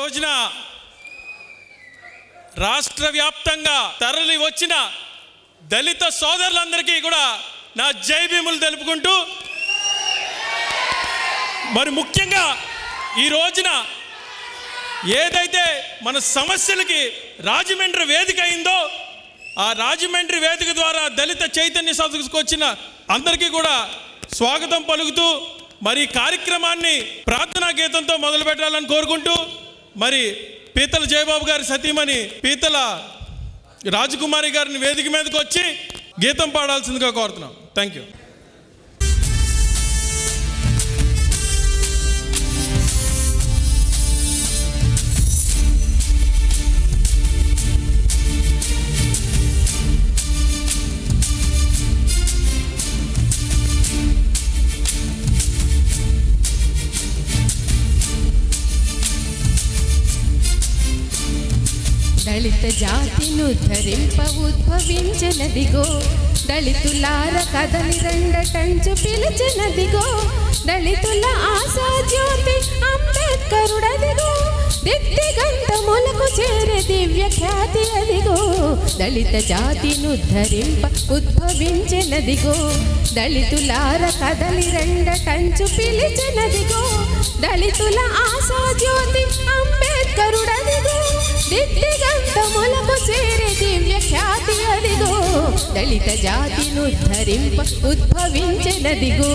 రోజున రాష్ట్ర వ్యాప్తంగా తరలి వచ్చిన దళిత సోదరులందరికీ కూడా నా జై భీములు తెలుపుకుంటూ మరి ముఖ్యంగా ఈ రోజున ఏదైతే మన సమస్యలకి రాజమండ్రి వేదిక అయిందో ఆ రాజమండ్రి వేదిక ద్వారా దళిత చైతన్య సదస్సుకు వచ్చిన అందరికీ కూడా స్వాగతం పలుకుతూ మరి ఈ కార్యక్రమాన్ని ప్రార్థనా గీతంతో మొదలు పెట్టాలని కోరుకుంటూ మరి పీతల జయబాబు గారి సతీమణి పీతల రాజకుమారి గారిని వేదిక మీదకి వచ్చి గీతం పాడాల్సిందిగా కోరుతున్నాం థ్యాంక్ యూ దళిత జాతిను ధరింప ఉద్భవించినదిగో దళితులార కదలి రెండటంచు పిలిచినదిగో దళితుల ఆశా జ్యోతి అంబేద్కరుడదిగో దిగ్దిగంతములకు చేరే దివ్య ఖ్యాతి అదిగో దళిత జాతిను ధరింప ఉద్భవించినదిగో దళితులార కదలి రెండటంచు పిలిచినదిగో దళితుల ఆశా జ్యోతి అంబేద్కరుడదిగో దిగ్దిగంతములకు చేరే దివ్య ఖ్యాతి అదిగో దళిత జాతిను ధరింప ఉద్భవించినదిగో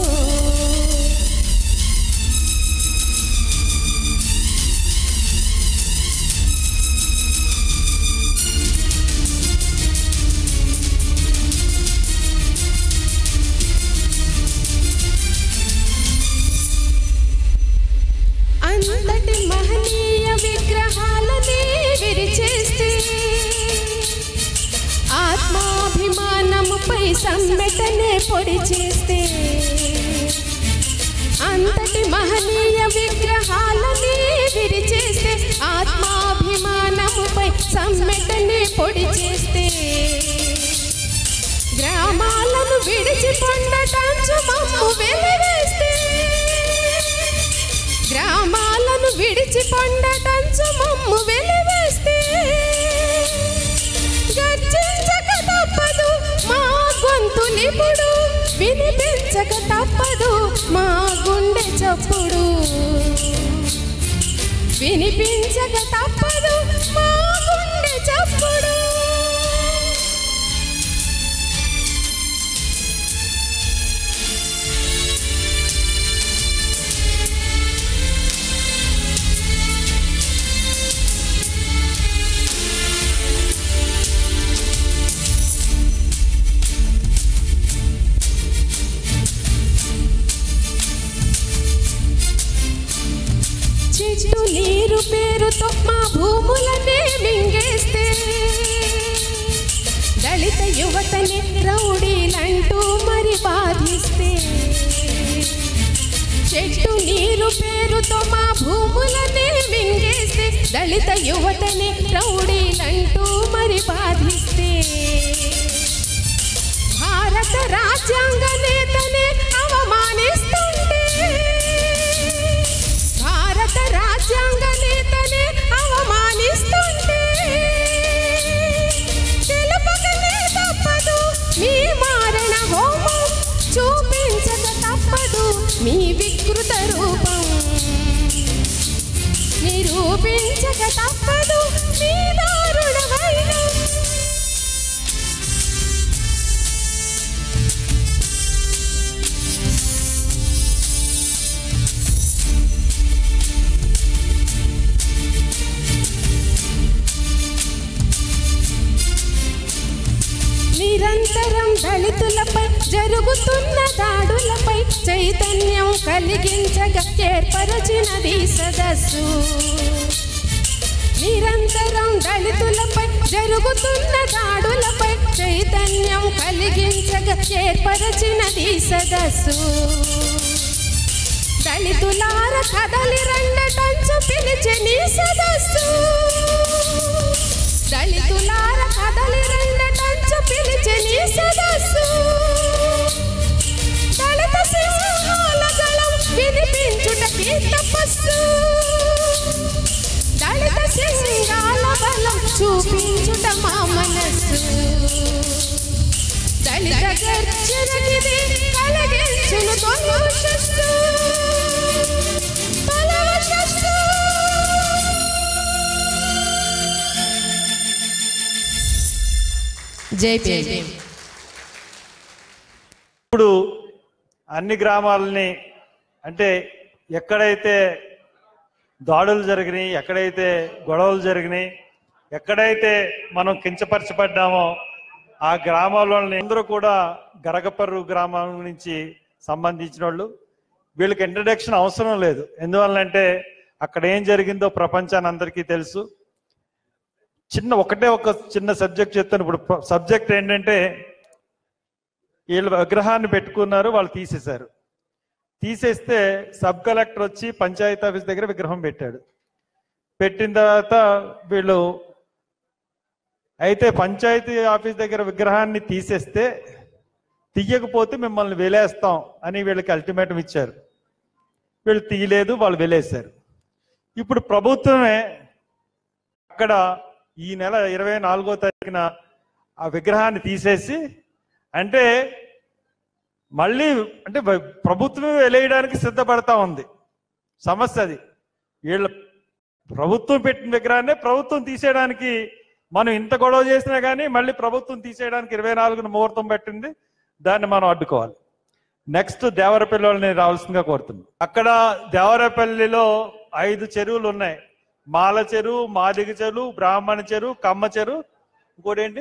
అంతటి మహనీయ విగ్రహాలనే విరిచేస్తే ఆత్మాభిమానముపై సమ్మెటనే పొడి చేస్తే అంతటి మహనీయ విగ్రహాలనే విరిచేస్తే ఆత్మాభిమానముపై సమ్మెటనే పొడి చేస్తే గ్రామాలను విడిచి పండటాంచు మమ్ము వెలివేస్తే గ్రామాలను విడిచి పండటంచు మమ్ము వెలివేస్తే గర్జించక తప్పదు మా గొంతులిప్పుడు వినిపించక తప్పదు మా గుండె చప్పుడు వినిపించక తప్పదు మా గుండె చప్పుడు చెట్టు నీరు పేరుతో మా భూములనే మింగేస్తే దళిత యువతని రౌడీలంటూ మరి బాధిస్తే చెట్టు నీరు పేరుతో మా భూములనే మింగేస్తే దళిత యువతని రౌడీలంటూ మరి బాధిస్తే భారత రాజ్యాంగ నేతనే అవమానిస్తుంటే భారత రాజ్యాంగ నేతనే అవమానిస్తుంటే తెలుపకనే తప్పదు మీ మారణ హోమం చూపించక తప్పదు మీ వికృత రూపం నిరూపించక తప్పదు మీ దారుణ వైనం నిరంతరం దళితులపై జరుగుతున్న దాడులపై చైతన్యం కలిగించగా ఏర్పరచినది సదస్సు నిరంతరం దళితులపై జరుగుతున్న దాడులపై చైతన్యం కలిగించగా ఏర్పరచినది సదస్సు దళితులార కదలి రెండటంచు పిలిచి నీ సదస్సు దళితులార కదలి రెండటంచు పిలిచి నీ సదస్సు దళిత సింహాల గళం వినిపించుటకి తపస్సు చూపించుట మా మనస్సు దళిత గర్జనకిది కలిగించును తొలవశస్సు తొలవశస్సు జై భీమ్ ఇప్పుడు అన్ని గ్రామాలని అంటే ఎక్కడైతే దాడులు జరిగినాయి ఎక్కడైతే గొడవలు జరిగినాయి ఎక్కడైతే మనం కించపరచబడ్డామో ఆ గ్రామాలని అందరూ కూడా గరగపర్రు గ్రామం నుంచి సంబంధించిన వాళ్ళు వీళ్ళకి ఇంట్రడక్షన్ అవసరం లేదు ఎందువల్లంటే అక్కడ ఏం జరిగిందో ప్రపంచాన్ని అందరికీ తెలుసు చిన్న ఒకటే ఒక చిన్న సబ్జెక్ట్ చెప్తాను ఇప్పుడు సబ్జెక్ట్ ఏంటంటే వీళ్ళు విగ్రహాన్ని పెట్టుకున్నారు వాళ్ళు తీసేశారు తీసేస్తే సబ్ కలెక్టర్ వచ్చి పంచాయతీ ఆఫీస్ దగ్గర విగ్రహం పెట్టాడు పెట్టిన తర్వాత వీళ్ళు అయితే పంచాయతీ ఆఫీస్ దగ్గర విగ్రహాన్ని తీసేస్తే తీయకపోతే మిమ్మల్ని వెలేస్తాం అని వీళ్ళకి అల్టిమేటం ఇచ్చారు వీళ్ళు తీయలేదు వాళ్ళు వెలేశారు ఇప్పుడు ప్రభుత్వమే అక్కడ ఈ నెల ఇరవై నాలుగో తారీఖున ఆ విగ్రహాన్ని తీసేసి అంటే మళ్ళీ అంటే వ- ప్రభుత్వమే వెలేయడానికి సిద్ధపడతా ఉంది సమస్య అది వీళ్ళ ప్రభుత్వం పెట్టిన విగ్రహాన్ని ప్రభుత్వం తీసేయడానికి మనం ఇంత గొడవ చేసినా కానీ మళ్ళీ ప్రభుత్వం తీసేయడానికి ఇరవై నాలుగున ముహూర్తం పెట్టింది దాన్ని మనం అడ్డుకోవాలి నెక్స్ట్ దేవరపల్లి వాళ్ళని రావాల్సిందిగా కోరుతున్నాం అక్కడ దేవరపల్లిలో ఐదు చెరువులు ఉన్నాయి మాల చెరువు మాదిగ చెరువు బ్రాహ్మణ చెరువు కమ్మ చెరువు ఇంకోటి ఏంటి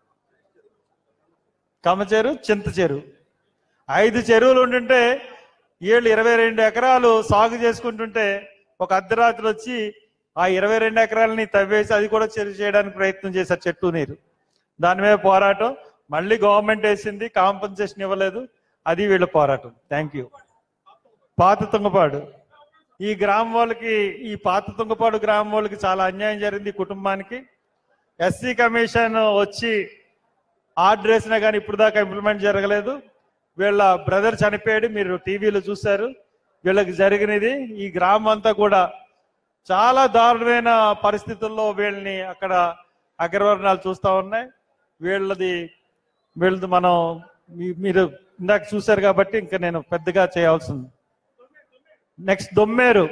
కమ్మ చెరువు చింత చెరువు ఐదు చెరువులు ఉంటుంటే వీళ్ళు ఇరవై రెండు ఎకరాలు సాగు చేసుకుంటుంటే ఒక అర్ధరాత్రి వచ్చి ఆ ఇరవై రెండు ఎకరాలని తవ్వేసి అది కూడా చెరువు చేయడానికి ప్రయత్నం చేశారు చెట్టు నీరు దాని మీద పోరాటం మళ్ళీ గవర్నమెంట్ వేసింది కాంపన్సేషన్ ఇవ్వలేదు అది వీళ్ళ పోరాటం థ్యాంక్ యూ పాత తుంగపాడు ఈ గ్రామం వాళ్ళకి ఈ పాత తుంగపాడు గ్రామం వాళ్ళకి చాలా అన్యాయం జరిగింది ఈ కుటుంబానికి ఎస్సీ కమిషన్ వచ్చి ఆర్డర్ వేసినా కానీ ఇప్పుడు దాకా ఇంప్లిమెంట్ జరగలేదు వీళ్ళ బ్రదర్ చనిపోయాడు మీరు టీవీలో చూశారు వీళ్ళకి జరిగినది ఈ గ్రామం అంతా కూడా చాలా దారుణమైన పరిస్థితుల్లో వీళ్ళని అక్కడ అగ్రవర్ణాలు చూస్తా ఉన్నాయి వీళ్ళది వీళ్ళది మనం మీ- మీరు ఇందాక చూశారు కాబట్టి ఇంకా నేను పెద్దగా చేయాల్సింది నెక్స్ట్ దొమ్మేరు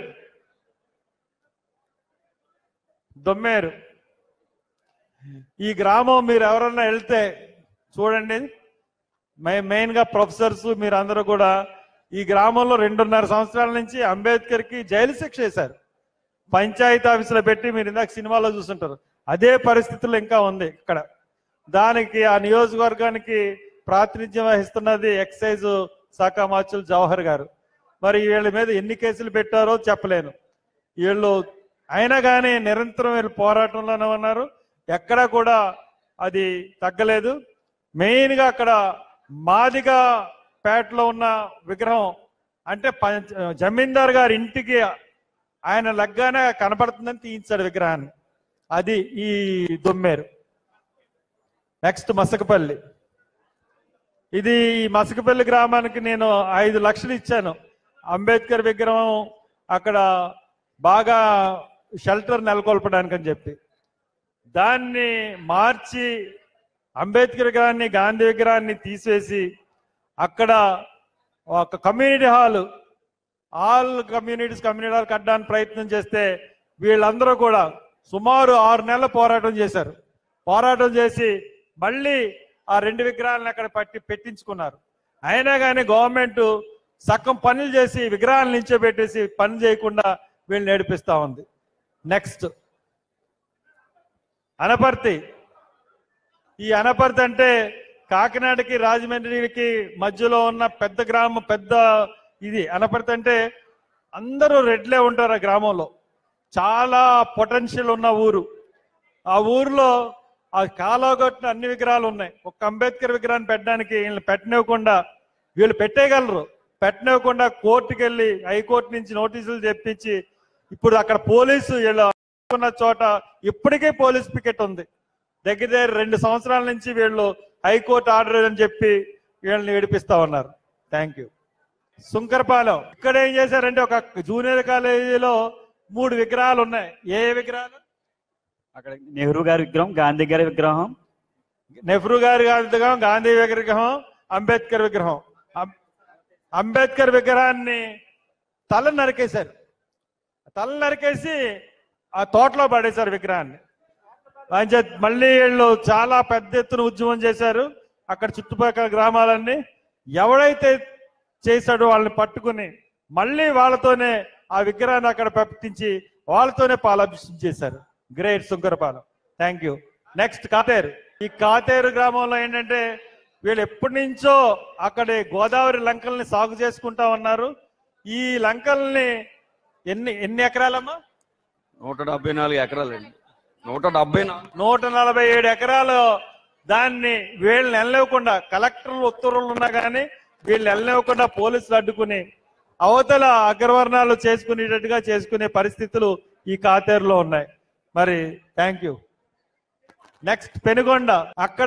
దొమ్మేరు ఈ గ్రామం మీరు ఎవరన్నా వెళ్తే చూడండి మే- మెయిన్ గా ప్రొఫెసర్స్ మీరు అందరూ కూడా ఈ గ్రామంలో రెండున్నర సంవత్సరాల నుంచి అంబేద్కర్ కి జైలు శిక్ష వేశారు పంచాయతీ ఆఫీసులో పెట్టి మీరు ఇందాక సినిమాలో చూస్తుంటారు అదే పరిస్థితులు ఇంకా ఉంది ఇక్కడ దానికి ఆ నియోజకవర్గానికి ప్రాతినిధ్యం వహిస్తున్నది ఎక్సైజ్ శాఖ మార్చులు జవహర్ గారు మరి వీళ్ళ మీద ఎన్ని కేసులు పెట్టారో చెప్పలేను వీళ్ళు అయినా కానీ నిరంతరం వీళ్ళు పోరాటంలోనే ఉన్నారు ఎక్కడా కూడా అది తగ్గలేదు మెయిన్ గా అక్కడ మాదిగా పేటలో ఉన్న విగ్రహం అంటే పంచ- జమీందార్ గారి ఇంటికి ఆయన లగ్గానే కనపడుతుందని తీయించాడు విగ్రహాన్ని అది ఈ దొమ్మేరు నెక్స్ట్ మసకపల్లి ఇది ఈ మసకపల్లి గ్రామానికి నేను ఐదు లక్షలు ఇచ్చాను అంబేద్కర్ విగ్రహం అక్కడ బాగా షెల్టర్ నెలకొల్పడానికి అని చెప్పి దాన్ని మార్చి అంబేద్కర్ విగ్రహాన్ని గాంధీ విగ్రహాన్ని తీసేసి అక్కడ ఒక community hall all communities community hall కట్టడానికి ప్రయత్నం చేస్తే వీళ్ళందరూ కూడా సుమారు ఆరు నెలల పోరాటం చేశారు పోరాటం చేసి మళ్ళీ ఆ రెండు విగ్రహాలను అక్కడ పట్టి పెట్టించుకున్నారు అయినా కానీ గవర్నమెంట్ సగం పనులు చేసి విగ్రహాలు నిల్చోబెట్టేసి పని చేయకుండా వీళ్ళు నేర్పిస్తా ఉంది నెక్స్ట్ అనపర్తి ఈ అనపర్తి అంటే కాకినాడకి రాజమండ్రికి మధ్యలో ఉన్న పెద్ద గ్రామం పెద్ద ఇది అనపర్తి అంటే అందరూ రెడ్లే ఉంటారు ఆ గ్రామంలో చాలా పొటెన్షియల్ ఉన్న ఊరు ఆ ఊర్లో ఆ కాలోగొట్టిన అన్ని విగ్రహాలు ఉన్నాయి ఒక అంబేద్కర్ విగ్రహాన్ని పెట్టడానికి వీళ్ళని పెట్టనివ్వకుండా వీళ్ళు పెట్టేయగలరు పెట్టనివ్వకుండా కోర్టుకి వెళ్ళి హైకోర్టు నుంచి నోటీసులు తెప్పించి ఇప్పుడు అక్కడ పోలీసు వీళ్ళు ఉన్న చోట ఇప్పటికే పోలీస్ పికెట్ ఉంది దగ్గర దగ్గర రెండు సంవత్సరాల నుంచి వీళ్ళు హైకోర్టు ఆర్డర్ అని చెప్పి వీళ్ళని ఏడిపిస్తా ఉన్నారు థ్యాంక్ యూ సుంకరపాలెం ఇక్కడ ఏం చేశారంటే ఒక జూనియర్ కాలేజీలో మూడు విగ్రహాలు ఉన్నాయి ఏ ఏ విగ్రహాలు అక్కడ నెహ్రూ గారి విగ్రహం గాంధీ గారి విగ్రహం నెహ్రూ గారి విగ్రహం గాంధీ విగ్రహం అంబేద్కర్ విగ్రహం అం- అంబేద్కర్ విగ్రహాన్ని తల నరికేశారు తల నరికేసి ఆ తోటలో పడేశారు విగ్రహాన్ని ఆయన మళ్ళీ వీళ్ళు చాలా పెద్ద ఎత్తున ఉద్యమం చేశారు అక్కడ చుట్టుపక్కల గ్రామాలన్నీ ఎవడైతే చేశాడో వాళ్ళని పట్టుకుని మళ్ళీ వాళ్ళతోనే ఆ విగ్రహాన్ని అక్కడ పెట్టించి వాళ్ళతోనే పాలాభిషేకం చేశారు great Shunkarapalem thank you next Katheru ఈ కాతేరు గ్రామంలో ఏంటంటే వీళ్ళు ఎప్పటి నుంచో అక్కడి గోదావరి లంకల్ని సాగు చేసుకుంటా ఉన్నారు ఈ లంకల్ని ఎన్ని ఎన్ని ఎకరాలమ్మా నూట డెబ్బై నాలుగు ఎకరాలండి నూట డెబ్బై నాలుగు నూట నలభై ఏడు ఎకరాలు దాన్ని వీళ్ళని వెళ్ళనివ్వకుండా కలెక్టర్ ఉత్తర్వులు ఉన్నా కానీ వీళ్ళు వెళ్ళనివ్వకుండా పోలీసులు అడ్డుకుని అవతల అగ్రవర్ణాలు చేసుకునేటట్టుగా చేసుకునే పరిస్థితులు ఈ కాతేరులో ఉన్నాయి మరి థ్యాంక్ యూ నెక్స్ట్ పెనుగొండ అక్కడ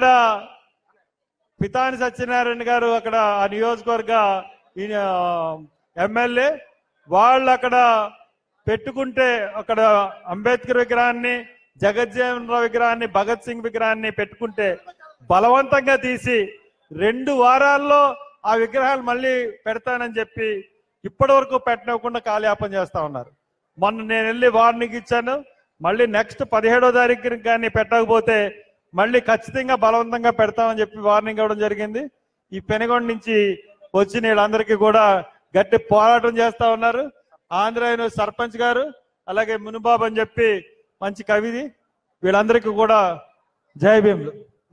పితాని సత్యనారాయణ గారు అక్కడ ఆ నియోజకవర్గ ఈయన, ఎమ్మెల్యే వాళ్ళు అక్కడ పెట్టుకుంటే అక్కడ అంబేద్కర్ విగ్రహాన్ని జగజ్జీవన్ రావు విగ్రహాన్ని భగత్ సింగ్ విగ్రహాన్ని పెట్టుకుంటే బలవంతంగా తీసి రెండు వారాల్లో ఆ విగ్రహాలు మళ్ళీ పెడతానని చెప్పి ఇప్పటి వరకు పెట్టనివ్వకుండా కాలయాపన చేస్తా ఉన్నారు మొన్న నేను వెళ్ళి వార్నింగ్ ఇచ్చాను మళ్ళీ నెక్స్ట్ పదిహేడో తారీఖుకి కానీ పెట్టకపోతే మళ్ళీ ఖచ్చితంగా బలవంతంగా పెడతామని చెప్పి వార్నింగ్ ఇవ్వడం జరిగింది ఈ పెనుగొండ నుంచి వచ్చిన వీళ్ళందరికీ కూడా గట్టి పోరాటం చేస్తా ఉన్నారు ఆంధ్ర యూనివర్సిటీ సర్పంచ్ గారు అలాగే మునుబాబు అని చెప్పి మంచి కవిది వీళ్ళందరికీ కూడా జై భీములు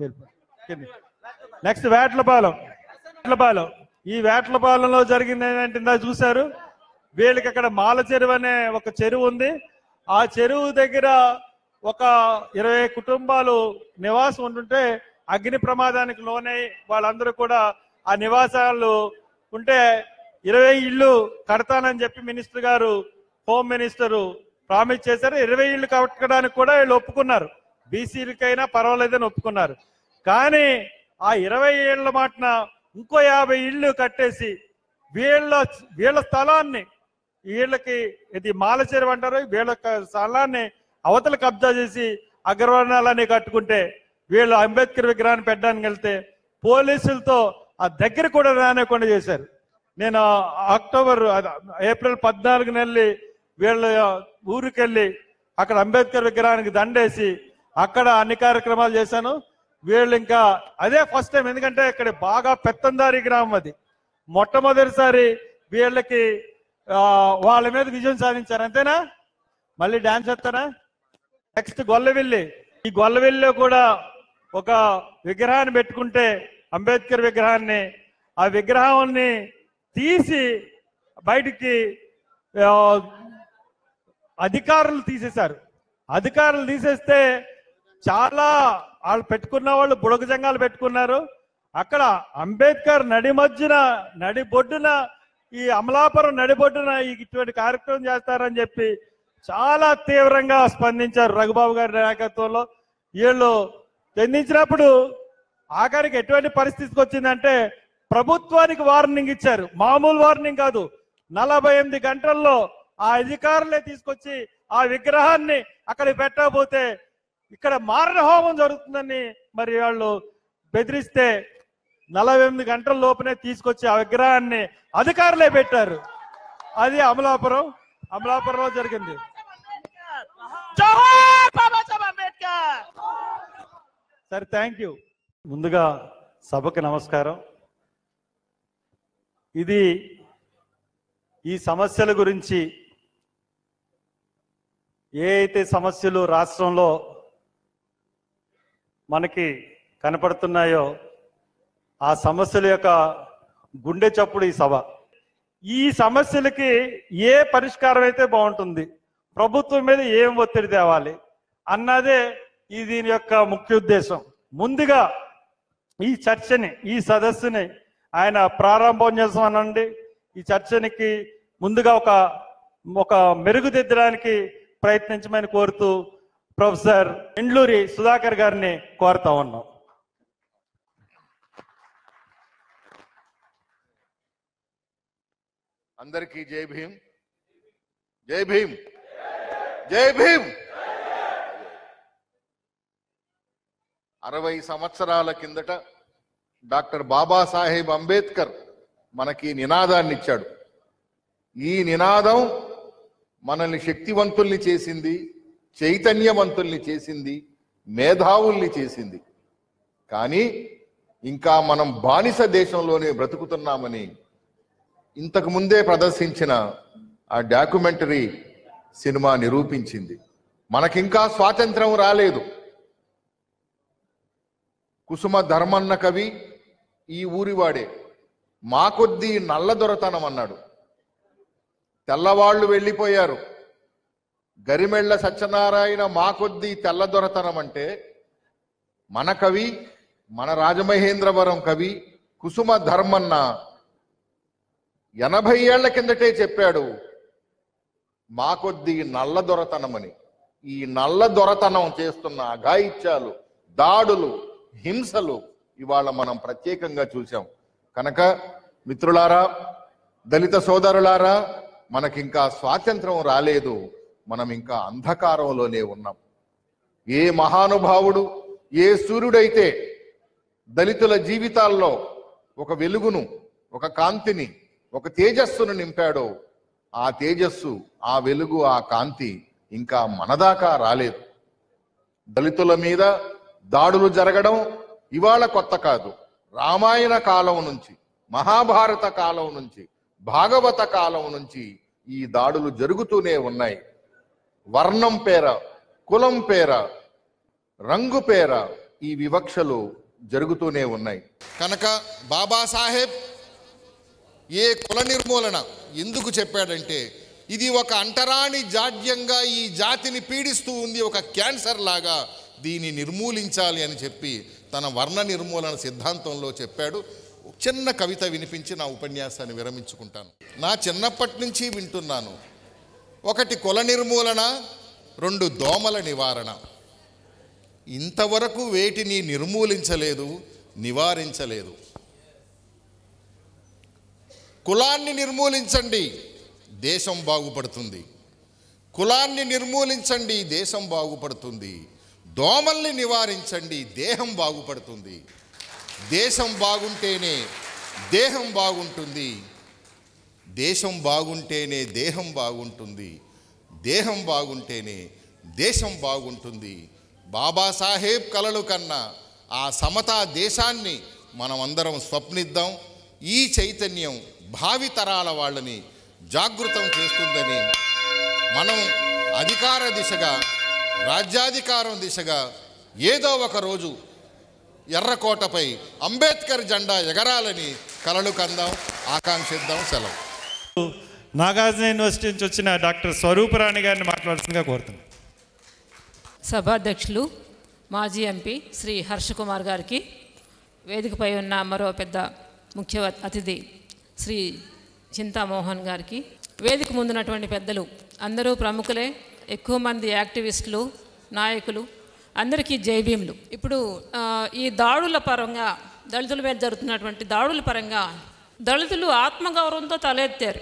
నెక్స్ట్ వేట్లపాలెం వేట్లపాలెం ఈ వేట్లపాలెంలో జరిగింది ఏంటంటే ఇందా చూశారు వీళ్ళకి అక్కడ మాల చెరువు అనే ఒక చెరువు ఉంది ఆ చెరువు దగ్గర ఒక ఇరవై కుటుంబాలు నివాసం ఉంటుంటే అగ్ని ప్రమాదానికి లోనై వాళ్ళందరూ కూడా ఆ నివాసాలు ఉంటే ఇరవై ఇళ్ళు కడతానని చెప్పి మినిస్టర్ గారు హోమ్ మినిస్టర్ ప్రామిస్ చేశారు ఇరవై ఇళ్ళు కట్టడానికి కూడా వీళ్ళు ఒప్పుకున్నారు బీసీలకైనా పర్వాలేదని ఒప్పుకున్నారు కానీ ఆ ఇరవై ఏళ్ల మాటన ఇంకో యాభై ఇళ్ళు కట్టేసి వీళ్ళ వీళ్ళ స్థలాన్ని వీళ్ళకి ఇది మాల చెరువు అంటారు వీళ్ళ క- స్థలాన్ని అవతల కబ్జా చేసి అగ్రవర్ణాలని కట్టుకుంటే వీళ్ళు అంబేద్కర్ విగ్రహాన్ని పెట్టడానికి వెళ్తే పోలీసులతో ఆ దగ్గర కూడా రానివ్వకుండా చేశారు నేను అక్టోబర్ అది ఏప్రిల్ పద్నాలుగు నెలలు వీళ్ళ ఊరికెళ్ళి అక్కడ అంబేద్కర్ విగ్రహానికి దండేసి అక్కడ అన్ని కార్యక్రమాలు చేశాను వీళ్ళు ఇంకా అదే ఫస్ట్ టైం ఎందుకంటే ఇక్కడ బాగా పెత్తందారి గ్రామం అది మొట్టమొదటిసారి వీళ్ళకి ఆ, వాళ్ళ మీద విజయం సాధించారు అంతేనా మళ్ళీ డాన్స్ చేస్తారా నెక్స్ట్ గొల్లవెల్లి ఈ గొల్లవెల్లిలో కూడా ఒక విగ్రహాన్ని పెట్టుకుంటే అంబేద్కర్ విగ్రహాన్ని ఆ విగ్రహాన్ని తీసి బయటికి ఆ, అధికారులు తీసేశారు అధికారులు తీసేస్తే చాలా వాళ్ళు పెట్టుకున్న వాళ్ళు బుడగ జంగాలు పెట్టుకున్నారు అక్కడ అంబేద్కర్ నడి మధ్యన నడి బొడ్డున ఈ అమలాపురం నడిబొడ్డున ఈ ఇటువంటి కార్యక్రమం చేస్తారని చెప్పి చాలా తీవ్రంగా స్పందించారు రఘుబాబు గారి నాయకత్వంలో వీళ్ళు స్పందించినప్పుడు ఆఖరికి ఎటువంటి పరిస్థితికి వచ్చిందంటే ప్రభుత్వానికి వార్నింగ్ ఇచ్చారు మామూలు వార్నింగ్ కాదు నలభై ఎనిమిది గంటల్లో ఆ అధికారులే తీసుకొచ్చి ఆ విగ్రహాన్ని అక్కడ పెట్టకపోతే ఇక్కడ మారణ హోమం జరుగుతుందని మరి వాళ్ళు బెదిరిస్తే నలభై ఎనిమిది గంటల లోపునే తీసుకొచ్చి ఆ విగ్రహాన్ని అధికారులే పెట్టారు అది అమలాపురం అమలాపురంలో జరిగింది జోహార్ బాబాసాహెబ్ అంబేద్కర్ సరే థ్యాంక్ యూ ముందుగా సభకు నమస్కారం ఇది ఈ సమస్యల గురించి ఏ అయితే సమస్యలు రాష్ట్రంలో మనకి కనపడుతున్నాయో ఆ సమస్యల యొక్క గుండె చప్పుడు ఈ సభ ఈ సమస్యలకి ఏ పరిష్కారం అయితే బాగుంటుంది ప్రభుత్వం మీద ఏం ఒత్తిడి తేవాలి అన్నదే ఈ దీని యొక్క ముఖ్య ఉద్దేశం ముందుగా ఈ చర్చని ఈ సదస్సుని ఆయన ప్రారంభం చేస్తామనండి ఈ చర్చనికి ముందుగా ఒక ఒక మెరుగుదిద్దడానికి ప్రయత్నించమని కోరుతూ ప్రొఫెసర్ ఇండ్లూరి సుధాకర్ గారిని కోరుతా ఉన్నాం అందరికీ జై భీమ్ జై భీమ్ జై భీమ్ అరవై సంవత్సరాల కిందట డాక్టర్ బాబాసాహెబ్ అంబేద్కర్ మనకి నినాదాన్ని ఇచ్చాడు ఈ నినాదం మనల్ని శక్తివంతుల్ని చేసింది చైతన్యవంతుల్ని చేసింది మేధావుల్ని చేసింది కానీ ఇంకా మనం బానిస దేశంలోనే బ్రతుకుతున్నామని ఇంతకు ముందే ప్రదర్శించిన ఆ డాక్యుమెంటరీ సినిమా నిరూపించింది మనకింకా స్వాతంత్రం రాలేదు కుసుమ ధర్మన్న కవి ఈ ఊరివాడే మా కొద్దీ నల్ల దొరతనం అన్నాడు తెల్లవాళ్ళు వెళ్ళిపోయారు గరిమెళ్ళ సత్యనారాయణ మా కొద్దీ తెల్ల దొరతనం అంటే మన కవి మన రాజమహేంద్రవరం కవి కుసుమ ధర్మన్న ఎనభై ఏళ్ల కిందటే చెప్పాడు మా కొద్దీ నల్ల దొరతనమని ఈ నల్ల దొరతనం చేస్తున్న అఘాయిత్యాలు దాడులు హింసలు ఇవాళ మనం ప్రత్యేకంగా చూసాం కనుక మిత్రులారా దళిత సోదరులారా మనకింకా స్వాతంత్రం రాలేదు మనం ఇంకా అంధకారంలోనే ఉన్నాం ఏ మహానుభావుడు ఏ సూర్యుడైతే దళితుల జీవితాల్లో ఒక వెలుగును ఒక కాంతిని ఒక తేజస్సును నింపాడో ఆ తేజస్సు ఆ వెలుగు ఆ కాంతి ఇంకా మనదాకా రాలేదు దళితుల మీద దాడులు జరగడం ఇవాళ కొత్త కాదు రామాయణ కాలం నుంచి మహాభారత కాలం నుంచి భాగవత కాలం నుంచి ఈ దాడులు జరుగుతూనే ఉన్నాయి వర్ణం పేర కులం పేర రంగు పేర ఈ వివక్షలు జరుగుతూనే ఉన్నాయి కనుక బాబాసాహెబ్ ఏ కుల నిర్మూలన ఎందుకు చెప్పాడంటే ఇది ఒక అంటరాని జాడ్యంగా ఈ జాతిని పీడిస్తూ ఉంది ఒక క్యాన్సర్ లాగా దీన్ని నిర్మూలించాలి అని చెప్పి తన వర్ణ నిర్మూలన సిద్ధాంతంలో చెప్పాడు చిన్న కవిత వినిపించి నా ఉపన్యాసాన్ని విరమించుకుంటాను నా చిన్నప్పటి నుంచి వింటున్నాను ఒకటి కుల నిర్మూలన రెండు దోమల నివారణ ఇంతవరకు వేటిని నిర్మూలించలేదు నివారించలేదు కులాన్ని నిర్మూలించండి దేశం బాగుపడుతుంది కులాన్ని నిర్మూలించండి దేశం బాగుపడుతుంది దోమల్ని నివారించండి దేహం బాగుపడుతుంది దేశం బాగుంటేనే దేహం బాగుంటుంది దేశం బాగుంటేనే దేహం బాగుంటుంది దేహం బాగుంటేనే దేశం బాగుంటుంది బాబాసాహెబ్ కలలు కన్నా ఆ సమతా దేశాన్ని మనమందరం స్వప్నిద్దాం ఈ చైతన్యం భావితరాల వాళ్ళని జాగృతం చేస్తుందని మనం అధికార దిశగా రాజ్యాధికారం దిశగా ఏదో ఒక రోజు ఎర్రకోటపై అంబేద్కర్ జెండా ఎగరాలని కలలు కందాం ఆకాంక్షిద్దాం సెలవు నాగార్జున యూనివర్సిటీ నుంచి వచ్చిన డాక్టర్ స్వరూపరాణి గారిని మాట్లాడుతుందిగా కోరుతున్నాను సభాధ్యక్షులు మాజీ ఎంపీ శ్రీ హర్ష కుమార్ గారికి వేదికపై ఉన్న మరో పెద్ద ముఖ్య అతిథి శ్రీ చింతామోహన్ గారికి వేదిక ముందున్నటువంటి పెద్దలు అందరూ ప్రముఖులే ఎక్కువ మంది యాక్టివిస్టులు నాయకులు అందరికీ జైభీములు ఇప్పుడు ఆ, ఈ దాడుల పరంగా దళితుల మీద జరుగుతున్నటువంటి దాడుల పరంగా దళితులు ఆత్మగౌరవంతో తలెత్తారు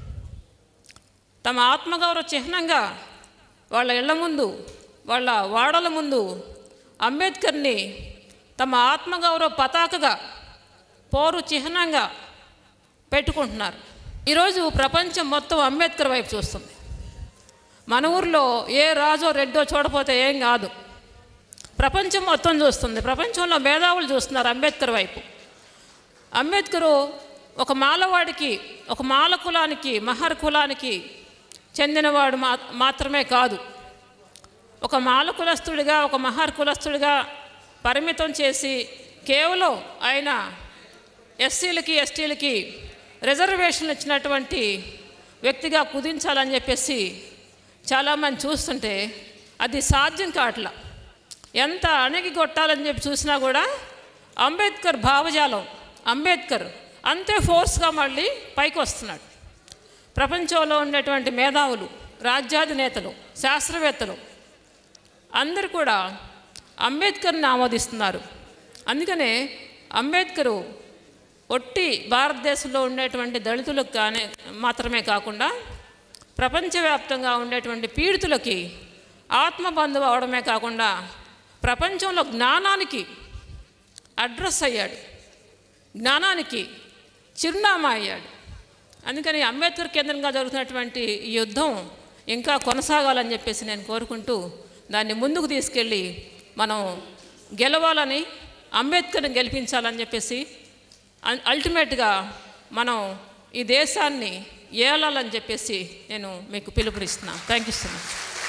తమ ఆత్మగౌరవ చిహ్నంగా వాళ్ళ ఇళ్ల ముందు వాళ్ళ వాడల ముందు అంబేద్కర్ని తమ ఆత్మగౌరవ పతాకగా పోరు చిహ్నంగా పెట్టుకుంటున్నారు ఈరోజు ప్రపంచం మొత్తం అంబేద్కర్ వైపు చూస్తుంది మన ఊర్లో ఏ రాజో రెడ్డో చూడపోతే ఏం కాదు ప్రపంచం మొత్తం చూస్తుంది ప్రపంచంలో మేధావులు చూస్తున్నారు అంబేద్కర్ వైపు అంబేద్కరు ఒక మాలవాడికి ఒక మాల కులానికి మహర్ కులానికి చెందినవాడు మా మాత్రమే కాదు ఒక మాల కులస్తుడిగా ఒక మహర్ కులస్తుడిగా పరిమితం చేసి కేవలం ఆయన ఎస్సీలకి ఎస్టీలకి రిజర్వేషన్లు ఇచ్చినటువంటి వ్యక్తిగా కుదించాలని చెప్పేసి చాలామంది చూస్తుంటే అది సాధ్యం కావట్లా ఎంత అణగి కొట్టాలని చెప్పి చూసినా కూడా అంబేద్కర్ భావజాలం అంబేద్కర్ అంతే ఫోర్స్గా మళ్ళీ పైకి వస్తున్నాడు ప్రపంచంలో ఉండేటువంటి మేధావులు రాజ్యాధినేతలు శాస్త్రవేత్తలు అందరూ కూడా అంబేద్కర్ని ఆమోదిస్తున్నారు అందుకనే అంబేద్కరు ఒట్టి భారతదేశంలో ఉండేటువంటి దళితులకు కానీ మాత్రమే కాకుండా ప్రపంచవ్యాప్తంగా ఉండేటువంటి పీడితులకి ఆత్మబంధువు అవడమే కాకుండా ప్రపంచంలో జ్ఞానానికి అడ్రస్ అయ్యాడు జ్ఞానానికి చిరునామా అయ్యాడు అందుకని అంబేద్కర్ కేంద్రంగా జరుగుతున్నటువంటి ఈ యుద్ధం ఇంకా కొనసాగాలని చెప్పేసి నేను కోరుకుంటూ దాన్ని ముందుకు తీసుకెళ్ళి మనం గెలవాలని అంబేద్కర్ని గెలిపించాలని చెప్పేసి అల్- అల్టిమేట్గా మనం ఈ దేశాన్ని ఏలాలని చెప్పేసి నేను మీకు పిలుపునిస్తున్నాను thank you so much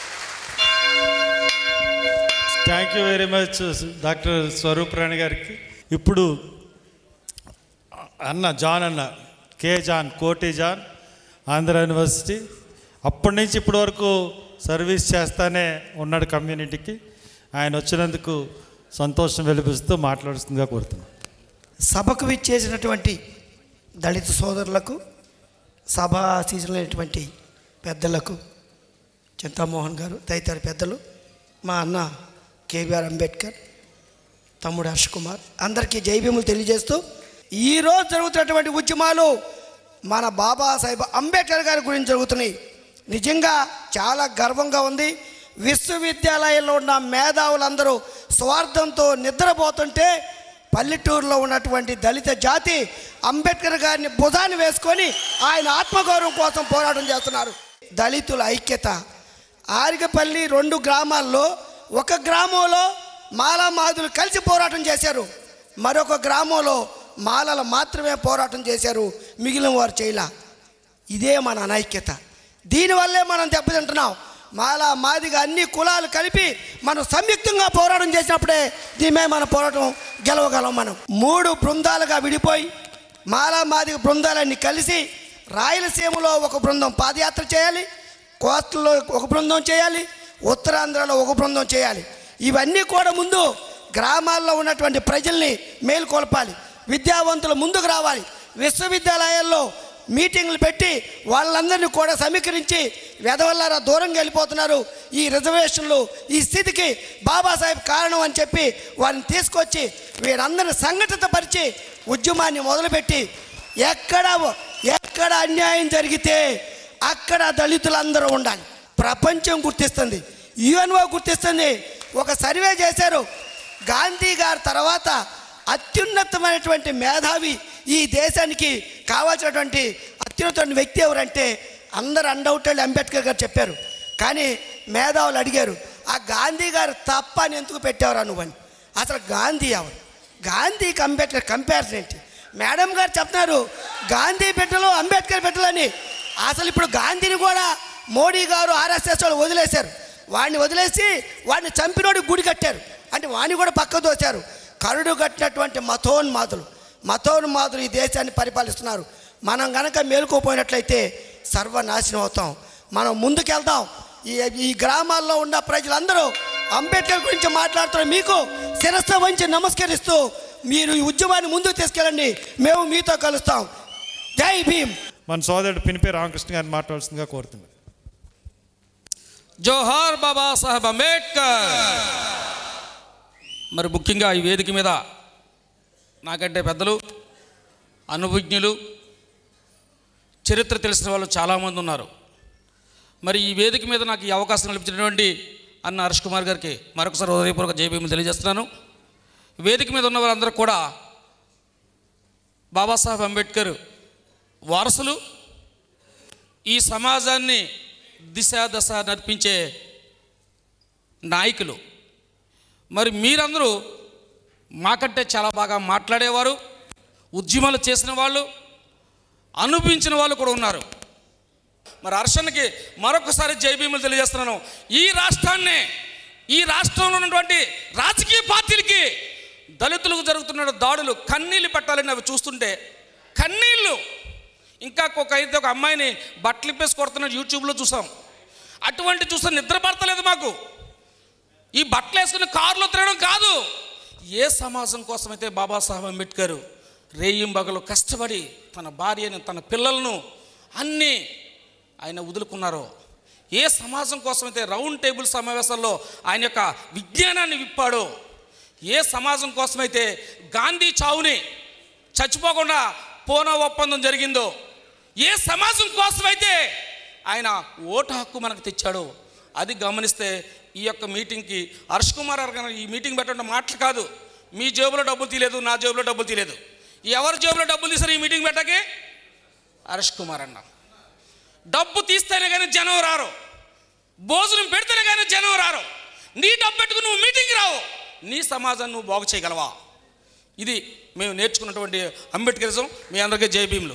thank you very much doctor Swaroop Rani గారికి ఇప్పుడు అన్న జాన్ అన్న K John Koti John Andhra university అప్పటి నుంచి ఇప్పటి వరకు సర్వీస్ చేస్తానే ఉన్నాడు కమ్యూనిటీకి ఆయన వచ్చినందుకు సంతోషం వెలిపిస్తూ మాట్లాడుతుందిగా కోరుతున్నాను సభకు విచ్చేసినటువంటి దళిత సోదరులకు సభ ఆశీసులైనటువంటి పెద్దలకు చింతామోహన్ గారు తదితర పెద్దలు మా అన్న కేబీఆర్ అంబేద్కర్ తమ్ముడు హర్ష కుమార్ అందరికీ జైభీములు తెలియజేస్తూ ఈరోజు జరుగుతున్నటువంటి ఉద్యమాలు మన బాబాసాహెబ్ అంబేద్కర్ గారి గురించి జరుగుతున్నాయి నిజంగా చాలా గర్వంగా ఉంది విశ్వవిద్యాలయంలో ఉన్న మేధావులందరూ స్వార్థంతో నిద్రపోతుంటే పల్లెటూరులో ఉన్నటువంటి దళిత జాతి అంబేద్కర్ గారిని భుజాన్ని వేసుకొని ఆయన ఆత్మగౌరవం కోసం పోరాటం చేస్తున్నారు దళితుల ఐక్యత ఆరిగపల్లి రెండు గ్రామాల్లో ఒక గ్రామంలో మాలా మాదులు కలిసి పోరాటం చేశారు మరొక గ్రామంలో మాలలు మాత్రమే పోరాటం చేశారు మిగిలిన వారు చేయలా ఇదే మన అనైక్యత దీనివల్లే మనం దెబ్బతింటున్నాం మాలా మాదిగా అన్ని కులాలు కలిపి మనం సంయుక్తంగా పోరాటం చేసినప్పుడే దీని మీద మన పోరాటం గెలవగలం మనం మూడు బృందాలుగా విడిపోయి మాలా మాదిగ బృందాలన్నీ కలిసి రాయలసీమలో ఒక బృందం పాదయాత్ర చేయాలి కోస్తలో ఒక బృందం చేయాలి ఉత్తరాంధ్రలో ఒక బృందం చేయాలి ఇవన్నీ కూడా ముందు గ్రామాల్లో ఉన్నటువంటి ప్రజల్ని మేల్కొల్పాలి విద్యావంతులు ముందుకు రావాలి విశ్వవిద్యాలయాల్లో మీటింగ్లు పెట్టి వాళ్ళందరినీ కూడా సమీకరించి వెదవల్లారా దూరంగా వెళ్ళిపోతున్నారు ఈ రిజర్వేషన్లు ఈ స్థితికి బాబాసాహెబ్ కారణం అని చెప్పి వారిని తీసుకొచ్చి వీరందరిని సంఘటిత పరిచి ఉద్యమాన్ని మొదలుపెట్టి ఎక్కడ ఎక్కడ అన్యాయం జరిగితే అక్కడ దళితులందరూ ఉండాలి ప్రపంచం గుర్తిస్తుంది యుఎన్ఓ గుర్తిస్తుంది ఒక సర్వే చేశారు గాంధీ గారి తర్వాత అత్యున్నతమైనటువంటి మేధావి ఈ దేశానికి కావాల్సినటువంటి అత్యున్నతమైన వ్యక్తి ఎవరంటే అందరు అన్డౌటెడ్ అంబేద్కర్ గారు చెప్పారు కానీ మేధావులు అడిగారు ఆ గాంధీ గారు తప్ప అని ఎందుకు పెట్టేవారా నువ్వని అసలు గాంధీ ఎవరు గాంధీకి అంబేద్కర్ కంపారిజన్ ఏంటి మేడం గారు చెప్తున్నారు గాంధీ బిడ్డలు అంబేద్కర్ బిడ్డలని అసలు ఇప్పుడు గాంధీని కూడా మోడీ గారు ఆర్ఎస్ఎస్ వాళ్ళు వదిలేశారు వాడిని వదిలేసి వాడిని చంపినోడి గుడి కట్టారు అంటే వాడిని కూడా పక్క దోశారు కరుడు కట్టినటువంటి మతోన్మాదులు మతోన్మాదులు ఈ దేశాన్ని పరిపాలిస్తున్నారు మనం గనక మేలుకోపోయినట్లయితే సర్వనాశనం అవుతాం మనం ముందుకెళ్దాం ఈ ఈ గ్రామాల్లో ఉన్న ప్రజలందరూ అంబేద్కర్ గురించి మాట్లాడుతున్న మీకు శిరస్సు వంచి నమస్కరిస్తూ మీరు ఈ ఉద్యమాన్ని ముందుకు తీసుకెళ్ళండి మేము మీతో కలుస్తాం జై భీమ్ మన సోదరుడు పినిపే రామకృష్ణ గారిని మాట్లాడాల్సిందిగా కోరుతున్నాను జోహార్ బాబా సాహెబ్ అంబేద్కర్ మరి ముఖ్యంగా ఈ వేదిక మీద నాకంటే పెద్దలు అనుభజ్ఞులు చరిత్ర తెలిసిన వాళ్ళు చాలామంది ఉన్నారు మరి ఈ వేదిక మీద నాకు ఈ అవకాశం కల్పించినటువంటి అన్న హర్ష్ కుమార్ గారికి మరొకసారి హృదయపూర్వక జయభీములు తెలియజేస్తున్నాను వేదిక మీద ఉన్న వారందరూ కూడా బాబాసాహెబ్ అంబేద్కర్ వారసులు ఈ సమాజాన్ని దిశ దశ నడిపించే నాయకులు మరి మీరందరూ మాకంటే చాలా బాగా మాట్లాడేవారు ఉద్యమాలు చేసిన వాళ్ళు అనుభవించిన వాళ్ళు కూడా ఉన్నారు మరి హర్షన్కి మరొకసారి జైభీములు తెలియజేస్తున్నాను ఈ రాష్ట్రాన్ని ఈ రాష్ట్రంలో ఉన్నటువంటి రాజకీయ పార్టీలకి దళితులకు జరుగుతున్న దాడులు కన్నీళ్ళు పెట్టాలని అవి చూస్తుంటే కన్నీళ్ళు ఇంకా ఒక అయితే ఒక అమ్మాయిని బట్టలు ఇప్పేసి కొడుతున్న యూట్యూబ్లో చూసాం అటువంటి చూస్తే నిద్ర పడతలేదు మాకు ఈ బట్టలు వేసుకుని కారులో తిరగడం కాదు ఏ సమాజం కోసమైతే బాబాసాహెబ్ అంబేద్కర్ రేయింబగలు కష్టపడి తన భార్యను తన పిల్లలను అన్నీ ఆయన వదులుకున్నారో ఏ సమాజం కోసమైతే రౌండ్ టేబుల్ సమావేశాల్లో ఆయన యొక్క విజ్ఞానాన్ని విప్పాడో ఏ సమాజం కోసమైతే గాంధీ చావుని చచ్చిపోకుండా పోనా ఒప్పందం జరిగిందో ఏ సమాజం కోసమైతే ఆయన ఓటు హక్కు మనకు తెచ్చాడో అది గమనిస్తే ఈ యొక్క మీటింగ్కి హర్ష్ కుమార్ గారు ఈ మీటింగ్ పెట్టడం మాటలు కాదు మీ జేబులో డబ్బులు తీయలేదు నా జేబులో డబ్బులు తీయలేదు ఎవరి జేబులో డబ్బులు తీసారు ఈ మీటింగ్ పెట్టకే హర్ష్ కుమార్ అన్న డబ్బు తీస్తేనే కానీ జనం రారు భోజనం పెడితేనే కానీ జనం రారు నీ డబ్బు పెట్టుకుని నువ్వు మీటింగ్కి రావు నీ సమాజాన్ని నువ్వు బాగు చేయగలవా ఇది మేము నేర్చుకున్నటువంటి అంబేద్కరిజం మీ అందరికీ జై భీములు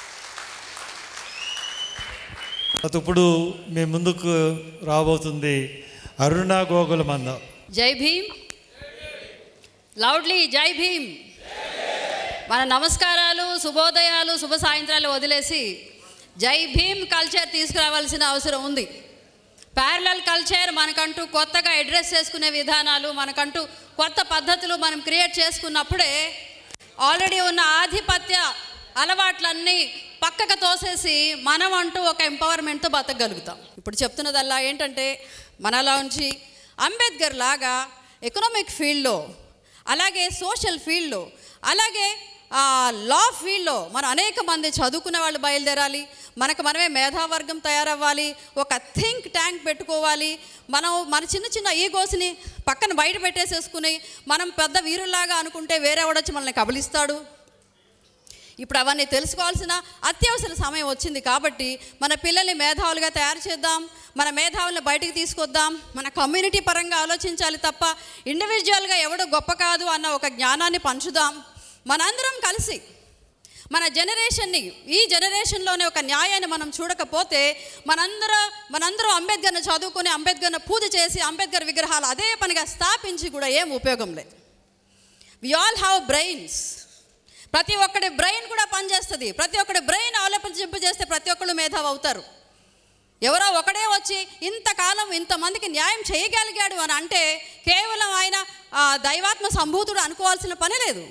ఇప్పుడు మీ ముందుకు రాబోతుంది అరుణ గోగుల మంద జై భీమ్ లౌడ్లీ జై భీమ్ మన నమస్కారాలు శుభోదయాలు శుభ సాయంత్రాలు వదిలేసి జై భీమ్ కల్చర్ తీసుకురావాల్సిన అవసరం ఉంది ప్యారలల్ కల్చర్ మనకంటూ కొత్తగా అడ్రస్ చేసుకునే విధానాలు మనకంటూ కొత్త పద్ధతులు మనం క్రియేట్ చేసుకున్నప్పుడే ఆల్రెడీ ఉన్న ఆధిపత్య అలవాట్లన్నీ పక్కకు తోసేసి మనం అంటూ ఒక ఎంపవర్మెంట్తో బతకగలుగుతాం ఇప్పుడు చెప్తున్నదల్లా ఏంటంటే మనలా ఉంచి అంబేద్కర్ లాగా ఎకనామిక్ ఫీల్డ్లో అలాగే సోషల్ ఫీల్డ్లో అలాగే లా ఫీల్డ్లో మనం అనేక మంది చదువుకునే వాళ్ళు బయలుదేరాలి మనకు మనమే మేధావర్గం తయారవ్వాలి ఒక థింక్ ట్యాంక్ పెట్టుకోవాలి మనం మన చిన్న చిన్న ఈగోస్ని పక్కన బయట పెట్టేసేసుకుని మనం పెద్ద వీరుల్లాగా అనుకుంటే వేరే వాడొచ్చి మనల్ని కబలిస్తాడు ఇప్పుడు అవన్నీ తెలుసుకోవాల్సిన అత్యవసర సమయం వచ్చింది కాబట్టి మన పిల్లల్ని మేధావులుగా తయారు చేద్దాం మన మేధావులను బయటికి తీసుకొద్దాం మన కమ్యూనిటీ పరంగా ఆలోచించాలి తప్ప ఇండివిజువల్గా ఎవడు గొప్ప కాదు అన్న ఒక జ్ఞానాన్ని పంచుదాం మనందరం కలిసి మన జనరేషన్ని ఈ జనరేషన్లోనే ఒక న్యాయాన్ని మనం చూడకపోతే మనందరం మనందరం అంబేద్కర్ని చదువుకొని అంబేద్కర్ని పూజ చేసి అంబేద్కర్ విగ్రహాలు అదే పనిగా స్థాపించి కూడా ఏం ఉపయోగం లేదు వి ఆల్ హ్యావ్ బ్రెయిన్స్ ప్రతి ఒక్కడి బ్రెయిన్ కూడా పనిచేస్తుంది ప్రతి ఒక్కడి బ్రెయిన్ ఆలోచింపజేస్తే ప్రతి ఒక్కళ్ళు మేధావి అవుతారు ఎవరో ఒకడే వచ్చి ఇంతకాలం ఇంతమందికి న్యాయం చేయగలిగాడు అని అంటే కేవలం ఆయన ఆ, దైవాత్మ సంభూతుడు అనుకోవాల్సిన పని లేదు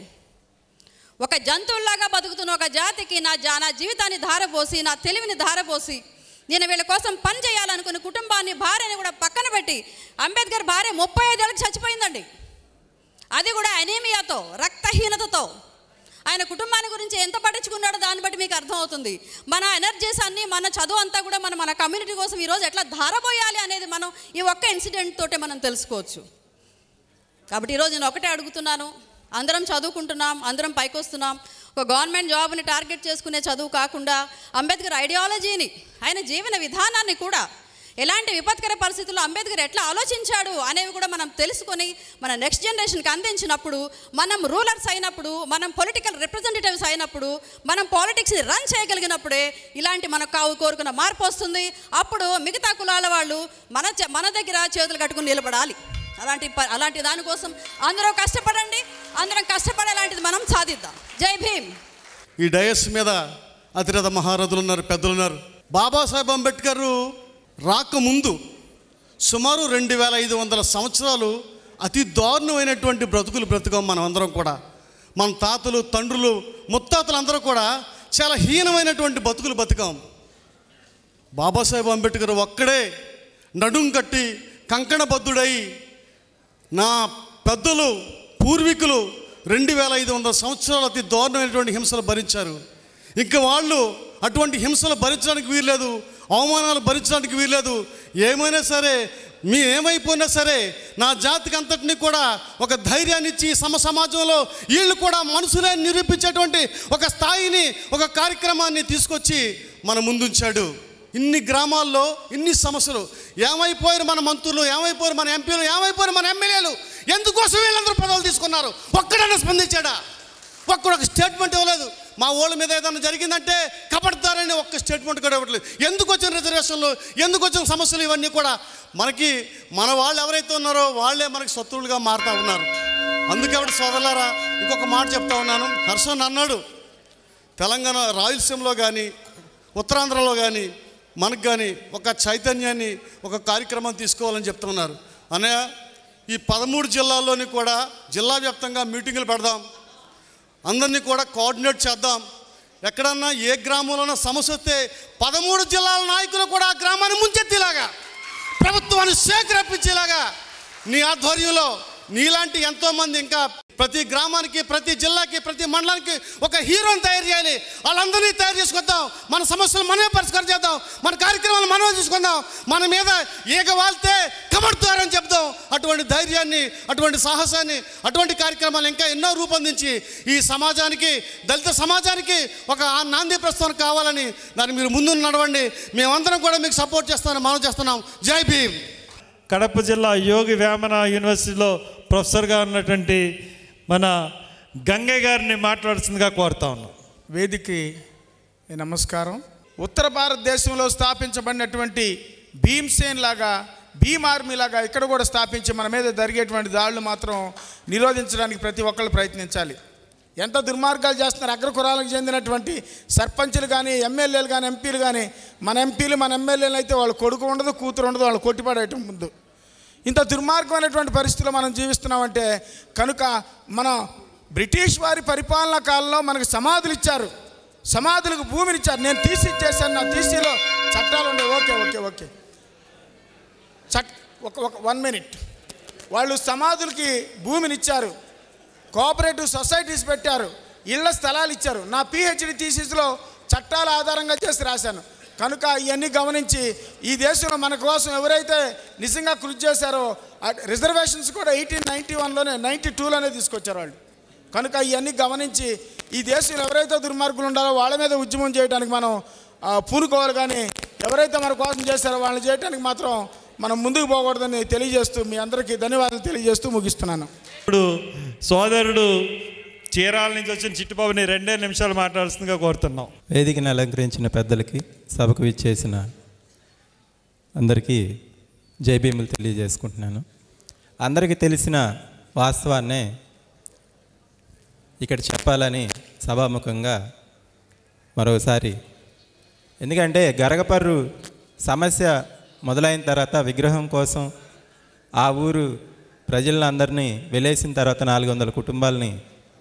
ఒక జంతువుల్లాగా బతుకుతున్న ఒక జాతికి నా జా నా జీవితాన్ని ధారపోసి నా తెలివిని ధారపోసి నేను వీళ్ళ కోసం పని చేయాలనుకున్న కుటుంబాన్ని భార్యని కూడా పక్కన పెట్టి అంబేద్కర్ భార్య ముప్పై ఐదేళ్ళకి చచ్చిపోయిందండి అది కూడా అనీమియాతో రక్తహీనతతో ఆయన కుటుంబాన్ని గురించి ఎంత పట్టించుకున్నాడో దాన్ని బట్టి మీకు అర్థమవుతుంది మన ఎనర్జీస్ అన్నీ మన చదువు అంతా కూడా మనం మన కమ్యూనిటీ కోసం ఈరోజు ఎట్లా ధారపోయాలి అనేది మనం ఈ ఒక్క ఇన్సిడెంట్ తోటే మనం తెలుసుకోవచ్చు కాబట్టి ఈరోజు నేను ఒకటే అడుగుతున్నాను అందరం చదువుకుంటున్నాం అందరం పైకి వస్తున్నాం ఒక గవర్నమెంట్ జాబ్ని టార్గెట్ చేసుకునే చదువు కాకుండా అంబేద్కర్ ఐడియాలజీని ఆయన జీవన విధానాన్ని కూడా ఎలాంటి విపత్కర పరిస్థితుల్లో అంబేద్కర్ ఎట్లా ఆలోచించాడు అనేవి కూడా మనం తెలుసుకొని మన నెక్స్ట్ జనరేషన్కి అందించినప్పుడు మనం రూలర్స్ అయినప్పుడు మనం పొలిటికల్ రిప్రజెంటేటివ్స్ అయినప్పుడు మనం పాలిటిక్స్ని రన్ చేయగలిగినప్పుడే ఇలాంటి మనకు కావు కోరుకున్న మార్పు వస్తుంది అప్పుడు మిగతా కులాల వాళ్ళు మన చే- మన దగ్గర చేతులు కట్టుకుని నిలబడాలి అలాంటి ప- అలాంటి దానికోసం అందరూ కష్టపడండి అందరం కష్టపడి అలాంటిది మనం సాధిద్దాం జై భీమ్ ఈ డయస్ మీద అతిరథ మహారథులు ఉన్నారు పెద్దలు ఉన్నారు బాబాసాహెబ్ అంబేద్కర్ రాకముందు సుమారు రెండు వేల ఐదు వందల సంవత్సరాలు అతి దారుణమైనటువంటి బ్రతుకులు బ్రతుకాం మనం అందరం కూడా మన తాతలు తండ్రులు ముత్తాతలు అందరూ కూడా చాలా హీనమైనటువంటి బతుకులు బతికాం బాబాసాహెబ్ అంబేద్కర్ ఒక్కడే నడుం కట్టి కంకణబద్ధుడై నా పెద్దలు పూర్వీకులు రెండు వేల ఐదు వందల సంవత్సరాలు అతి దారుణమైనటువంటి హింసలు భరించారు ఇంకా వాళ్ళు అటువంటి హింసలు భరించడానికి వీల్లేదు అవమానాలు భరించడానికి వీల్లేదు ఏమైనా సరే మీ ఏమైపోయినా సరే నా జాతికి అంతటిని కూడా ఒక ధైర్యాన్ని ఇచ్చి సమ సమాజంలో వీళ్ళు కూడా మనసులే నిరూపించేటువంటి ఒక స్థాయిని ఒక కార్యక్రమాన్ని తీసుకొచ్చి మన ముందుంచాడు ఇన్ని గ్రామాల్లో ఇన్ని సమస్యలు ఏమైపోయారు మన మంత్రులు ఏమైపోయారు మన ఎంపీలు ఏమైపోయారు మన ఎమ్మెల్యేలు ఎందుకోసం వీళ్ళందరూ పదవులు తీసుకున్నారు ఒక్కడైనా స్పందించాడా ఒక్కడ ఒక స్టేట్మెంట్ ఇవ్వలేదు మా ఊళ్ళ మీద ఏదైనా జరిగిందంటే కబడతారని ఒక్క స్టేట్మెంట్ కూడా ఇవ్వట్లేదు ఎందుకు వచ్చిన రిజర్వేషన్లు ఎందుకు వచ్చిన సమస్యలు ఇవన్నీ కూడా మనకి మన వాళ్ళు ఎవరైతే ఉన్నారో వాళ్ళే మనకి శత్రువులుగా మారుతూ ఉన్నారు అందుకే ఆవిడ సోదరులారా ఇంకొక మాట చెప్తా ఉన్నాను హర్షన్ అన్నాడు తెలంగాణ రాయలసీమలో కానీ ఉత్తరాంధ్రలో కానీ మనకు కానీ ఒక చైతన్యాన్ని ఒక కార్యక్రమం తీసుకోవాలని చెప్తున్నారు అనే ఈ పదమూడు జిల్లాల్లోని కూడా జిల్లా వ్యాప్తంగా మీటింగులు పెడదాం అందరినీ కూడా కోఆర్డినేట్ చేద్దాం ఎక్కడన్నా ఏ గ్రామంలోనో సమస్య వస్తే పదమూడు జిల్లాల నాయకులు కూడా ఆ గ్రామాన్ని ముంచెత్తేలాగా ప్రభుత్వాన్ని సేకరించేలాగా నీ ఆధ్వర్యంలో నీలాంటి ఎంతోమంది ఇంకా ప్రతి గ్రామానికి ప్రతి జిల్లాకి ప్రతి మండలానికి ఒక హీరోని తయారు చేయాలి వాళ్ళందరినీ తయారు చేసుకుందాం మన సమస్యలు మనమే పరిష్కారం చేద్దాం మన కార్యక్రమాలు మనమే చూసుకుందాం మన మీద ఈగ వాళ్తే కమడుతారని చెప్దాం అటువంటి ధైర్యాన్ని అటువంటి సాహసాన్ని అటువంటి కార్యక్రమాలు ఇంకా ఎన్నో రూపొందించి ఈ సమాజానికి దళిత సమాజానికి ఒక ఆ నాంది ప్రస్థానం కావాలని దాన్ని మీరు ముందు నడవండి మేమందరం కూడా మీకు సపోర్ట్ చేస్తామని మనం చేస్తున్నాం జై భీమ్ కడప జిల్లా యోగి వేమన యూనివర్సిటీలో ప్రొఫెసర్గా ఉన్నటువంటి మన గంగయ్య గారిని మాట్లాడుతుందిగా కోరుతా ఉన్నాం వేదికకి నమస్కారం ఉత్తర భారతదేశంలో స్థాపించబడినటువంటి భీమ్సేన్ లాగా భీమ్ ఆర్మీ లాగా ఇక్కడ కూడా స్థాపించి మన మీద జరిగేటువంటి దాడులు మాత్రం నిరోధించడానికి ప్రతి ఒక్కళ్ళు ప్రయత్నించాలి ఎంత దుర్మార్గాలు చేస్తున్నారు అగ్రకురాలకు చెందినటువంటి సర్పంచులు కానీ ఎమ్మెల్యేలు కానీ ఎంపీలు కానీ మన ఎంపీలు మన ఎమ్మెల్యేలు అయితే వాళ్ళు కొడుకు ఉండదు కూతురు ఉండదు వాళ్ళు కొట్టిపడేయటం ముందు ఇంత దుర్మార్గమైనటువంటి పరిస్థితుల్లో మనం జీవిస్తున్నామంటే కనుక మన బ్రిటిష్ వారి పరిపాలనా కాలంలో మనకు సమాధులు ఇచ్చారు సమాధులకు భూమిని ఇచ్చారు నేను తీసి ఇచ్చేసాను నా తీసీలో చట్టాలు ఉండే ఓకే ఓకే ఓకే చట్ ఒక ఒక వన్ మినిట్ వాళ్ళు సమాధులకి భూమిని ఇచ్చారు కోఆపరేటివ్ సొసైటీస్ పెట్టారు ఇళ్ల స్థలాలు ఇచ్చారు నా పిహెచ్డి థీసిస్లో చట్టాల ఆధారంగా చేసి రాశాను కనుక ఇవన్నీ గమనించి ఈ దేశంలో మన కోసం ఎవరైతే నిజంగా కృషి చేశారో రిజర్వేషన్స్ కూడా ఎయిటీన్ నైంటీ వన్లోనే నైంటీ టూలోనే తీసుకొచ్చారు వాళ్ళు కనుక ఇవన్నీ గమనించి ఈ దేశంలో ఎవరైతే దుర్మార్గులు ఉండాలో వాళ్ళ మీద ఉద్యమం చేయడానికి మనం ఆ, పూనుకోవాలి కానీ ఎవరైతే మన కోసం చేశారో వాళ్ళని చేయడానికి మాత్రం మనం ముందుకు పోకూడదని తెలియజేస్తూ మీ అందరికీ ధన్యవాదాలు తెలియజేస్తూ ముగిస్తున్నాను ఇప్పుడు సోదరుడు చీరాల నుంచి వచ్చిన చిట్టుబాబుని రెండే నిమిషాలు మాట్లాడుతుందిగా కోరుతున్నాం వేదికను అలంకరించిన పెద్దలకి సభకు విచ్చేసిన అందరికీ జైభీములు తెలియజేసుకుంటున్నాను అందరికీ తెలిసిన వాస్తవాన్నే ఇక్కడ చెప్పాలని సభాముఖంగా మరోసారి ఎందుకంటే గరగపర్రు సమస్య మొదలైన తర్వాత విగ్రహం కోసం ఆ ఊరు ప్రజలందరినీ వెలేసిన తర్వాత నాలుగు వందల కుటుంబాలని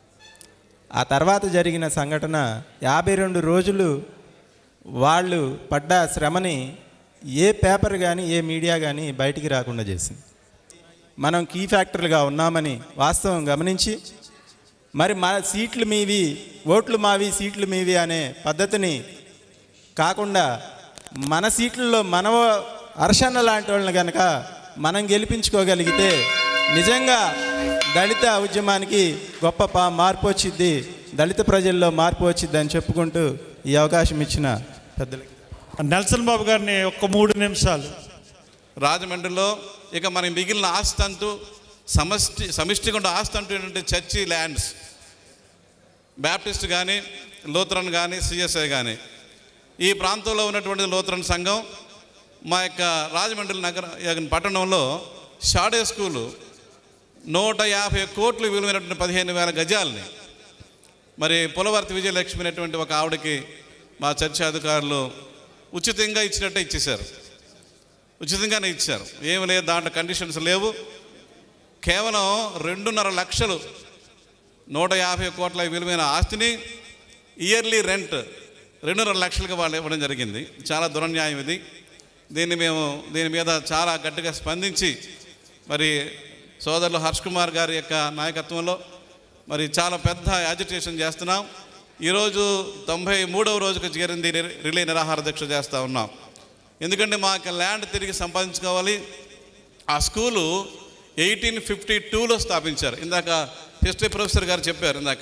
ఆ తర్వాత జరిగిన సంఘటన యాభై రెండు రోజులు వాళ్ళు పడ్డ శ్రమని ఏ పేపర్ కానీ ఏ మీడియా కానీ బయటికి రాకుండా చేసింది మనం కీ ఫ్యాక్టర్లుగా ఉన్నామని వాస్తవం గమనించి మరి మన సీట్లు మీవి ఓట్లు మావి సీట్లు మీవి అనే పద్ధతిని కాకుండా మన సీట్లలో మన అర్షణ లాంటి వాళ్ళని కనుక మనం గెలిపించుకోగలిగితే నిజంగా దళిత ఉద్యమానికి గొప్ప పా మార్పు వచ్చింది దళిత ప్రజల్లో మార్పు వచ్చింది అని చెప్పుకుంటూ ఈ అవకాశం ఇచ్చిన పెద్దలకి నెల్సన్ బాబు గారిని ఒక్క మూడు నిమిషాలు రాజమండ్రిలో ఇక మనకి మిగిలిన ఆస్తి అంటూ సమష్టి సమిష్టిగా ఉండే ఆస్తి అంటూ ఏంటంటే చర్చి ల్యాండ్స్ బ్యాప్టిస్ట్ కానీ లూథరన్ కానీ సిఎస్ఐ కానీ ఈ ప్రాంతంలో ఉన్నటువంటి లూథరన్ సంఘం మా యొక్క రాజమండ్రి నగర యొక్క పట్టణంలో షాడే స్కూలు నూట యాభై కోట్లు విలువైనటువంటి పదిహేను వేల గజాలని మరి పులవర్తి విజయలక్ష్మి అనేటువంటి ఒక ఆవిడకి మా చర్చి అధికారులు ఉచితంగా ఇచ్చినట్టే ఇచ్చేశారు ఉచితంగానే ఇచ్చారు ఏమి లేదు దాంట్లో కండిషన్స్ లేవు కేవలం రెండున్నర లక్షలు నూట యాభై కోట్ల విలువైన ఆస్తిని ఇయర్లీ రెంట్ రెండున్నర లక్షలకు వాళ్ళు ఇవ్వడం జరిగింది చాలా దురన్యాయం ఇది దీన్ని మేము దీని మీద చాలా గట్టిగా స్పందించి మరి సోదరులు హర్ష్ కుమార్ గారి యొక్క నాయకత్వంలో మరి చాలా పెద్ద యాజిటేషన్ చేస్తున్నాం ఈరోజు తొంభై మూడవ రోజుకు చేరింది రి- రిలే నిరాహార దీక్ష చేస్తూ ఉన్నాం ఎందుకంటే మా యొక్క ల్యాండ్ తిరిగి సంపాదించుకోవాలి ఆ స్కూలు ఎయిటీన్ ఫిఫ్టీ టూలో స్థాపించారు ఇందాక హిస్టరీ ప్రొఫెసర్ గారు చెప్పారు ఇందాక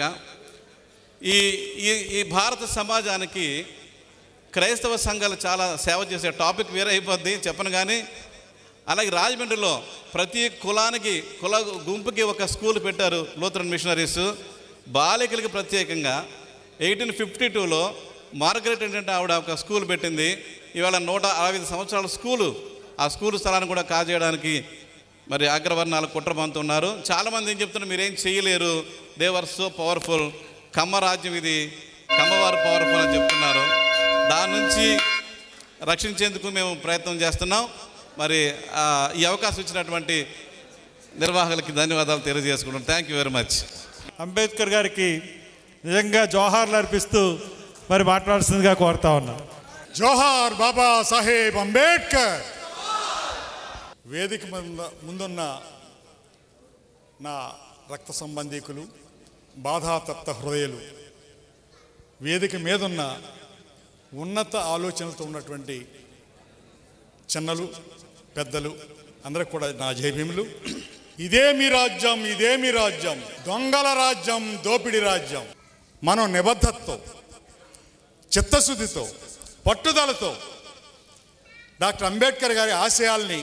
ఈ ఈ ఈ భారత సమాజానికి క్రైస్తవ సంఘాలు చాలా సేవ చేసే టాపిక్ వేరే అయిపోద్ది చెప్పను కానీ అలాగే రాజమండ్రిలో ప్రతి కులానికి కుల గుంపుకి ఒక స్కూల్ పెట్టారు లూథరన్ మిషనరీస్ బాలికలకి ప్రత్యేకంగా ఎయిటీన్ ఫిఫ్టీ టూలో మార్గరెట్ ఏంటంటే ఆవిడ ఒక స్కూల్ పెట్టింది ఇవాళ నూట అరవై ఐదు సంవత్సరాల స్కూలు ఆ స్కూల్ స్థలాన్ని కూడా కాజేయడానికి మరి అగ్రవర్ణాలు కుట్రబంతున్నారు చాలామంది ఏం చెప్తున్నారు మీరేం చేయలేరు దేవర్ సో పవర్ఫుల్ కమ్మ రాజ్యం ఇది కమ్మవారు పవర్ఫుల్ అని చెప్తున్నారు దాని నుంచి రక్షించేందుకు మేము ప్రయత్నం చేస్తున్నాం మరి ఆ, ఈ అవకాశం ఇచ్చినటువంటి నిర్వాహకులకి ధన్యవాదాలు తెలియజేసుకుంటాం thank you very much Ambedkar గారికి నిజంగా జోహార్లు అర్పిస్తూ మరి మాట్లాడుతుందిగా కోరుతా ఉన్నాం జోహార్ బాబా సాహెబ్ అంబేద్కర్ వేదిక ముంద ముందున్న నా రక్త సంబంధీకులు బాధాతప్త హృదయులు వేదిక మీదున్న ఉన్నత ఆలోచనలతో ఉన్నటువంటి చిన్నలు పెద్దలు అందరికి కూడా నా జయభీములు ఇదే మీ రాజ్యం ఇదే మీ రాజ్యం దొంగల రాజ్యం దోపిడి రాజ్యం మనం నిబద్ధతతో చిత్తశుద్ధితో పట్టుదలతో డాక్టర్ అంబేద్కర్ గారి ఆశయాల్ని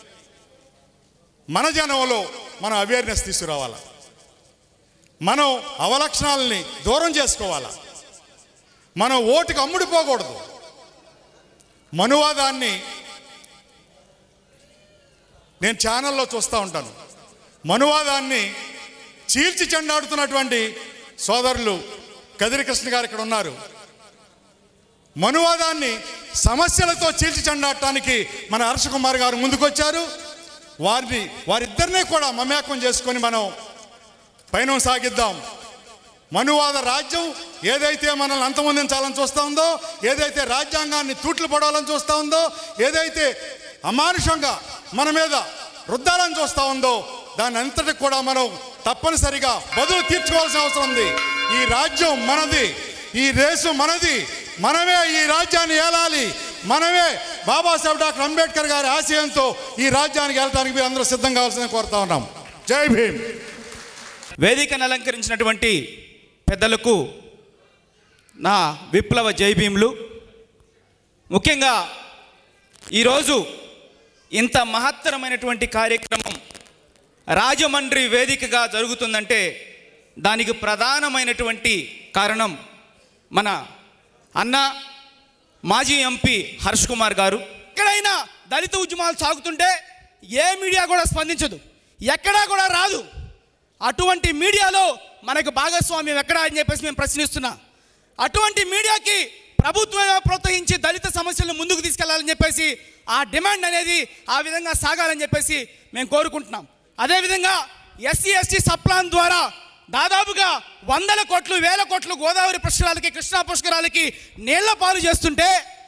మన జనంలో మనం అవేర్నెస్ తీసుకురావాలా మనం అవలక్షణాలని దూరం చేసుకోవాలా మనం ఓటుకు అమ్ముడిపోకూడదు మనువాదాన్ని నేను ఛానల్లో చూస్తూ ఉంటాను మనువాదాన్ని చీల్చి చెండాడుతున్నటువంటి సోదరులు కదిరి కృష్ణ గారు ఇక్కడ ఉన్నారు మనువాదాన్ని సమస్యలతో చీల్చి చెండాడటానికి మన హర్ష కుమార్ గారు ముందుకొచ్చారు వారిని వారిద్దరినీ కూడా మమేకం చేసుకొని మనం పయనం సాగిద్దాం మనువాద రాజ్యం ఏదైతే మనల్ని అంతమొందించాలని చూస్తూ ఉందో ఏదైతే రాజ్యాంగాన్ని తూట్లు పడాలని చూస్తూ ఉందో ఏదైతే అమానుషంగా మన మీద రుద్దాలని చూస్తూ ఉందో దాని అంతటికి కూడా మనం తప్పనిసరిగా బదులు తీర్చుకోవాల్సిన అవసరం ఉంది ఈ రాజ్యం మనది ఈ దేశం మనది మనమే ఈ రాజ్యాన్ని ఏలాలి మనమే బాబాసాహెబ్ డాక్టర్ అంబేద్కర్ గారి ఆశయంతో ఈ రాజ్యానికి వెళ్ళడానికి మీరు అందరూ సిద్ధం కావాల్సిందని కోరుతా ఉన్నాం జై భీమ్ వేదికను అలంకరించినటువంటి పెద్దలకు నా విప్లవ జైభీములు ముఖ్యంగా ఈరోజు ఇంత మహత్తరమైనటువంటి కార్యక్రమం రాజమండ్రి వేదికగా జరుగుతుందంటే దానికి ప్రధానమైనటువంటి కారణం మన అన్న మాజీ ఎంపీ హర్ష్ కుమార్ గారు ఎక్కడైనా దళిత ఉద్యమాలు సాగుతుంటే ఏ మీడియా కూడా స్పందించదు ఎక్కడా కూడా రాదు అటువంటి మీడియాలో మనకు భాగస్వామ్యం ఎక్కడా అని చెప్పేసి మేము ప్రశ్నిస్తున్నా అటువంటి మీడియాకి ప్రభుత్వమే ప్రోత్సహించి దళిత సమస్యలను ముందుకు తీసుకెళ్లాలని చెప్పేసి ఆ డిమాండ్ అనేది ఆ విధంగా సాగాలని చెప్పేసి మేము కోరుకుంటున్నాం అదేవిధంగా ఎస్సీ ఎస్టీ సప్లాన్ ద్వారా దాదాపుగా వందల కోట్లు వేల కోట్లు గోదావరి పుష్కరాలకి కృష్ణా పుష్కరాలకి నీళ్ల పాలు చేస్తుంటే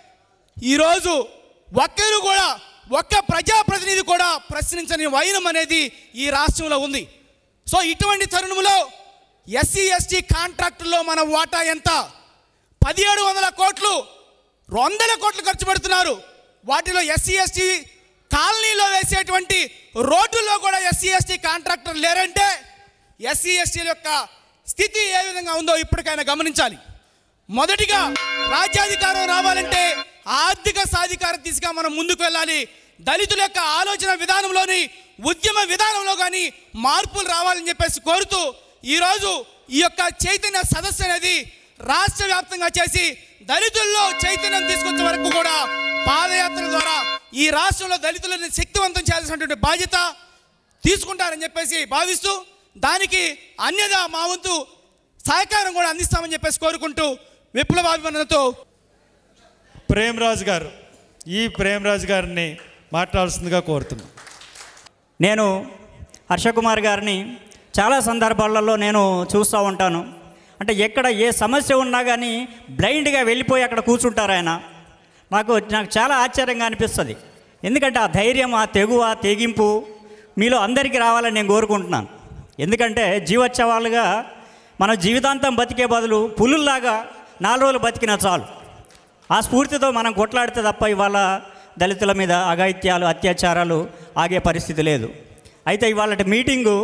ఈరోజు ఒక్కరు కూడా ఒక్క ప్రజాప్రతినిధి కూడా ప్రశ్నించని వైనం అనేది ఈ రాష్ట్రంలో ఉంది సో ఇటువంటి తరుణంలో ఎస్సీ ఎస్టీ కాంట్రాక్టుల్లో మన వాటా ఎంత పదిహేడు వందల కోట్లు వందల కోట్లు ఖర్చు పెడుతున్నారు వాటిలో ఎస్సీ ఎస్టీ కాలనీలో వేసేటువంటి రోడ్డుల్లో కూడా ఎస్సీ ఎస్టీ కాంట్రాక్టర్ లేరంటే ఎస్సీ ఎస్టీల యొక్క స్థితి ఏ విధంగా ఉందో ఇప్పటికైనా గమనించాలి మొదటిగా రాజ్యాధికారం రావాలంటే ఆర్థిక సాధికార దిశగా మనం ముందుకు వెళ్ళాలి దళితుల యొక్క ఆలోచన విధానంలోని ఉద్యమ విధానంలో కానీ మార్పులు రావాలని చెప్పేసి కోరుతూ ఈరోజు ఈ యొక్క చైతన్య సదస్సు అనేది రాష్ట్ర వ్యాప్తంగా చేసి దళితుల్లో చైతన్యం తీసుకొచ్చే వరకు కూడా పాదయాత్ర ద్వారా ఈ రాష్ట్రంలో దళితులను శక్తివంతం చేయాల్సినటువంటి బాధ్యత తీసుకుంటారని చెప్పేసి భావిస్తూ దానికి అన్యదా మా వంతు సహకారం కూడా అందిస్తామని చెప్పేసి కోరుకుంటూ విప్లవాభిమానంతో ప్రేమరాజు గారు ఈ ప్రేమరాజు గారిని మాట్లాడాల్సిందిగా కోరుతున్నాం నేను హర్షకుమార్ గారిని చాలా సందర్భాలలో నేను చూస్తూ ఉంటాను అంటే ఎక్కడ ఏ సమస్య ఉన్నా కానీ బ్లైండ్గా వెళ్ళిపోయి అక్కడ కూర్చుంటారు ఆయన నాకు నాకు చాలా ఆశ్చర్యంగా అనిపిస్తుంది ఎందుకంటే ఆ ధైర్యం ఆ తెగు ఆ తెగింపు మీలో అందరికీ రావాలని నేను కోరుకుంటున్నాను ఎందుకంటే జీవోత్సవాలుగా మన జీవితాంతం బతికే బదులు పులుల్లాగా నాలుగు రోజులు బతికినా చాలు ఆ స్ఫూర్తితో మనం కొట్లాడితే తప్ప ఇవాళ దళితుల మీద అఘాయిత్యాలు అత్యాచారాలు ఆగే పరిస్థితి లేదు అయితే ఇవాళ మీటింగు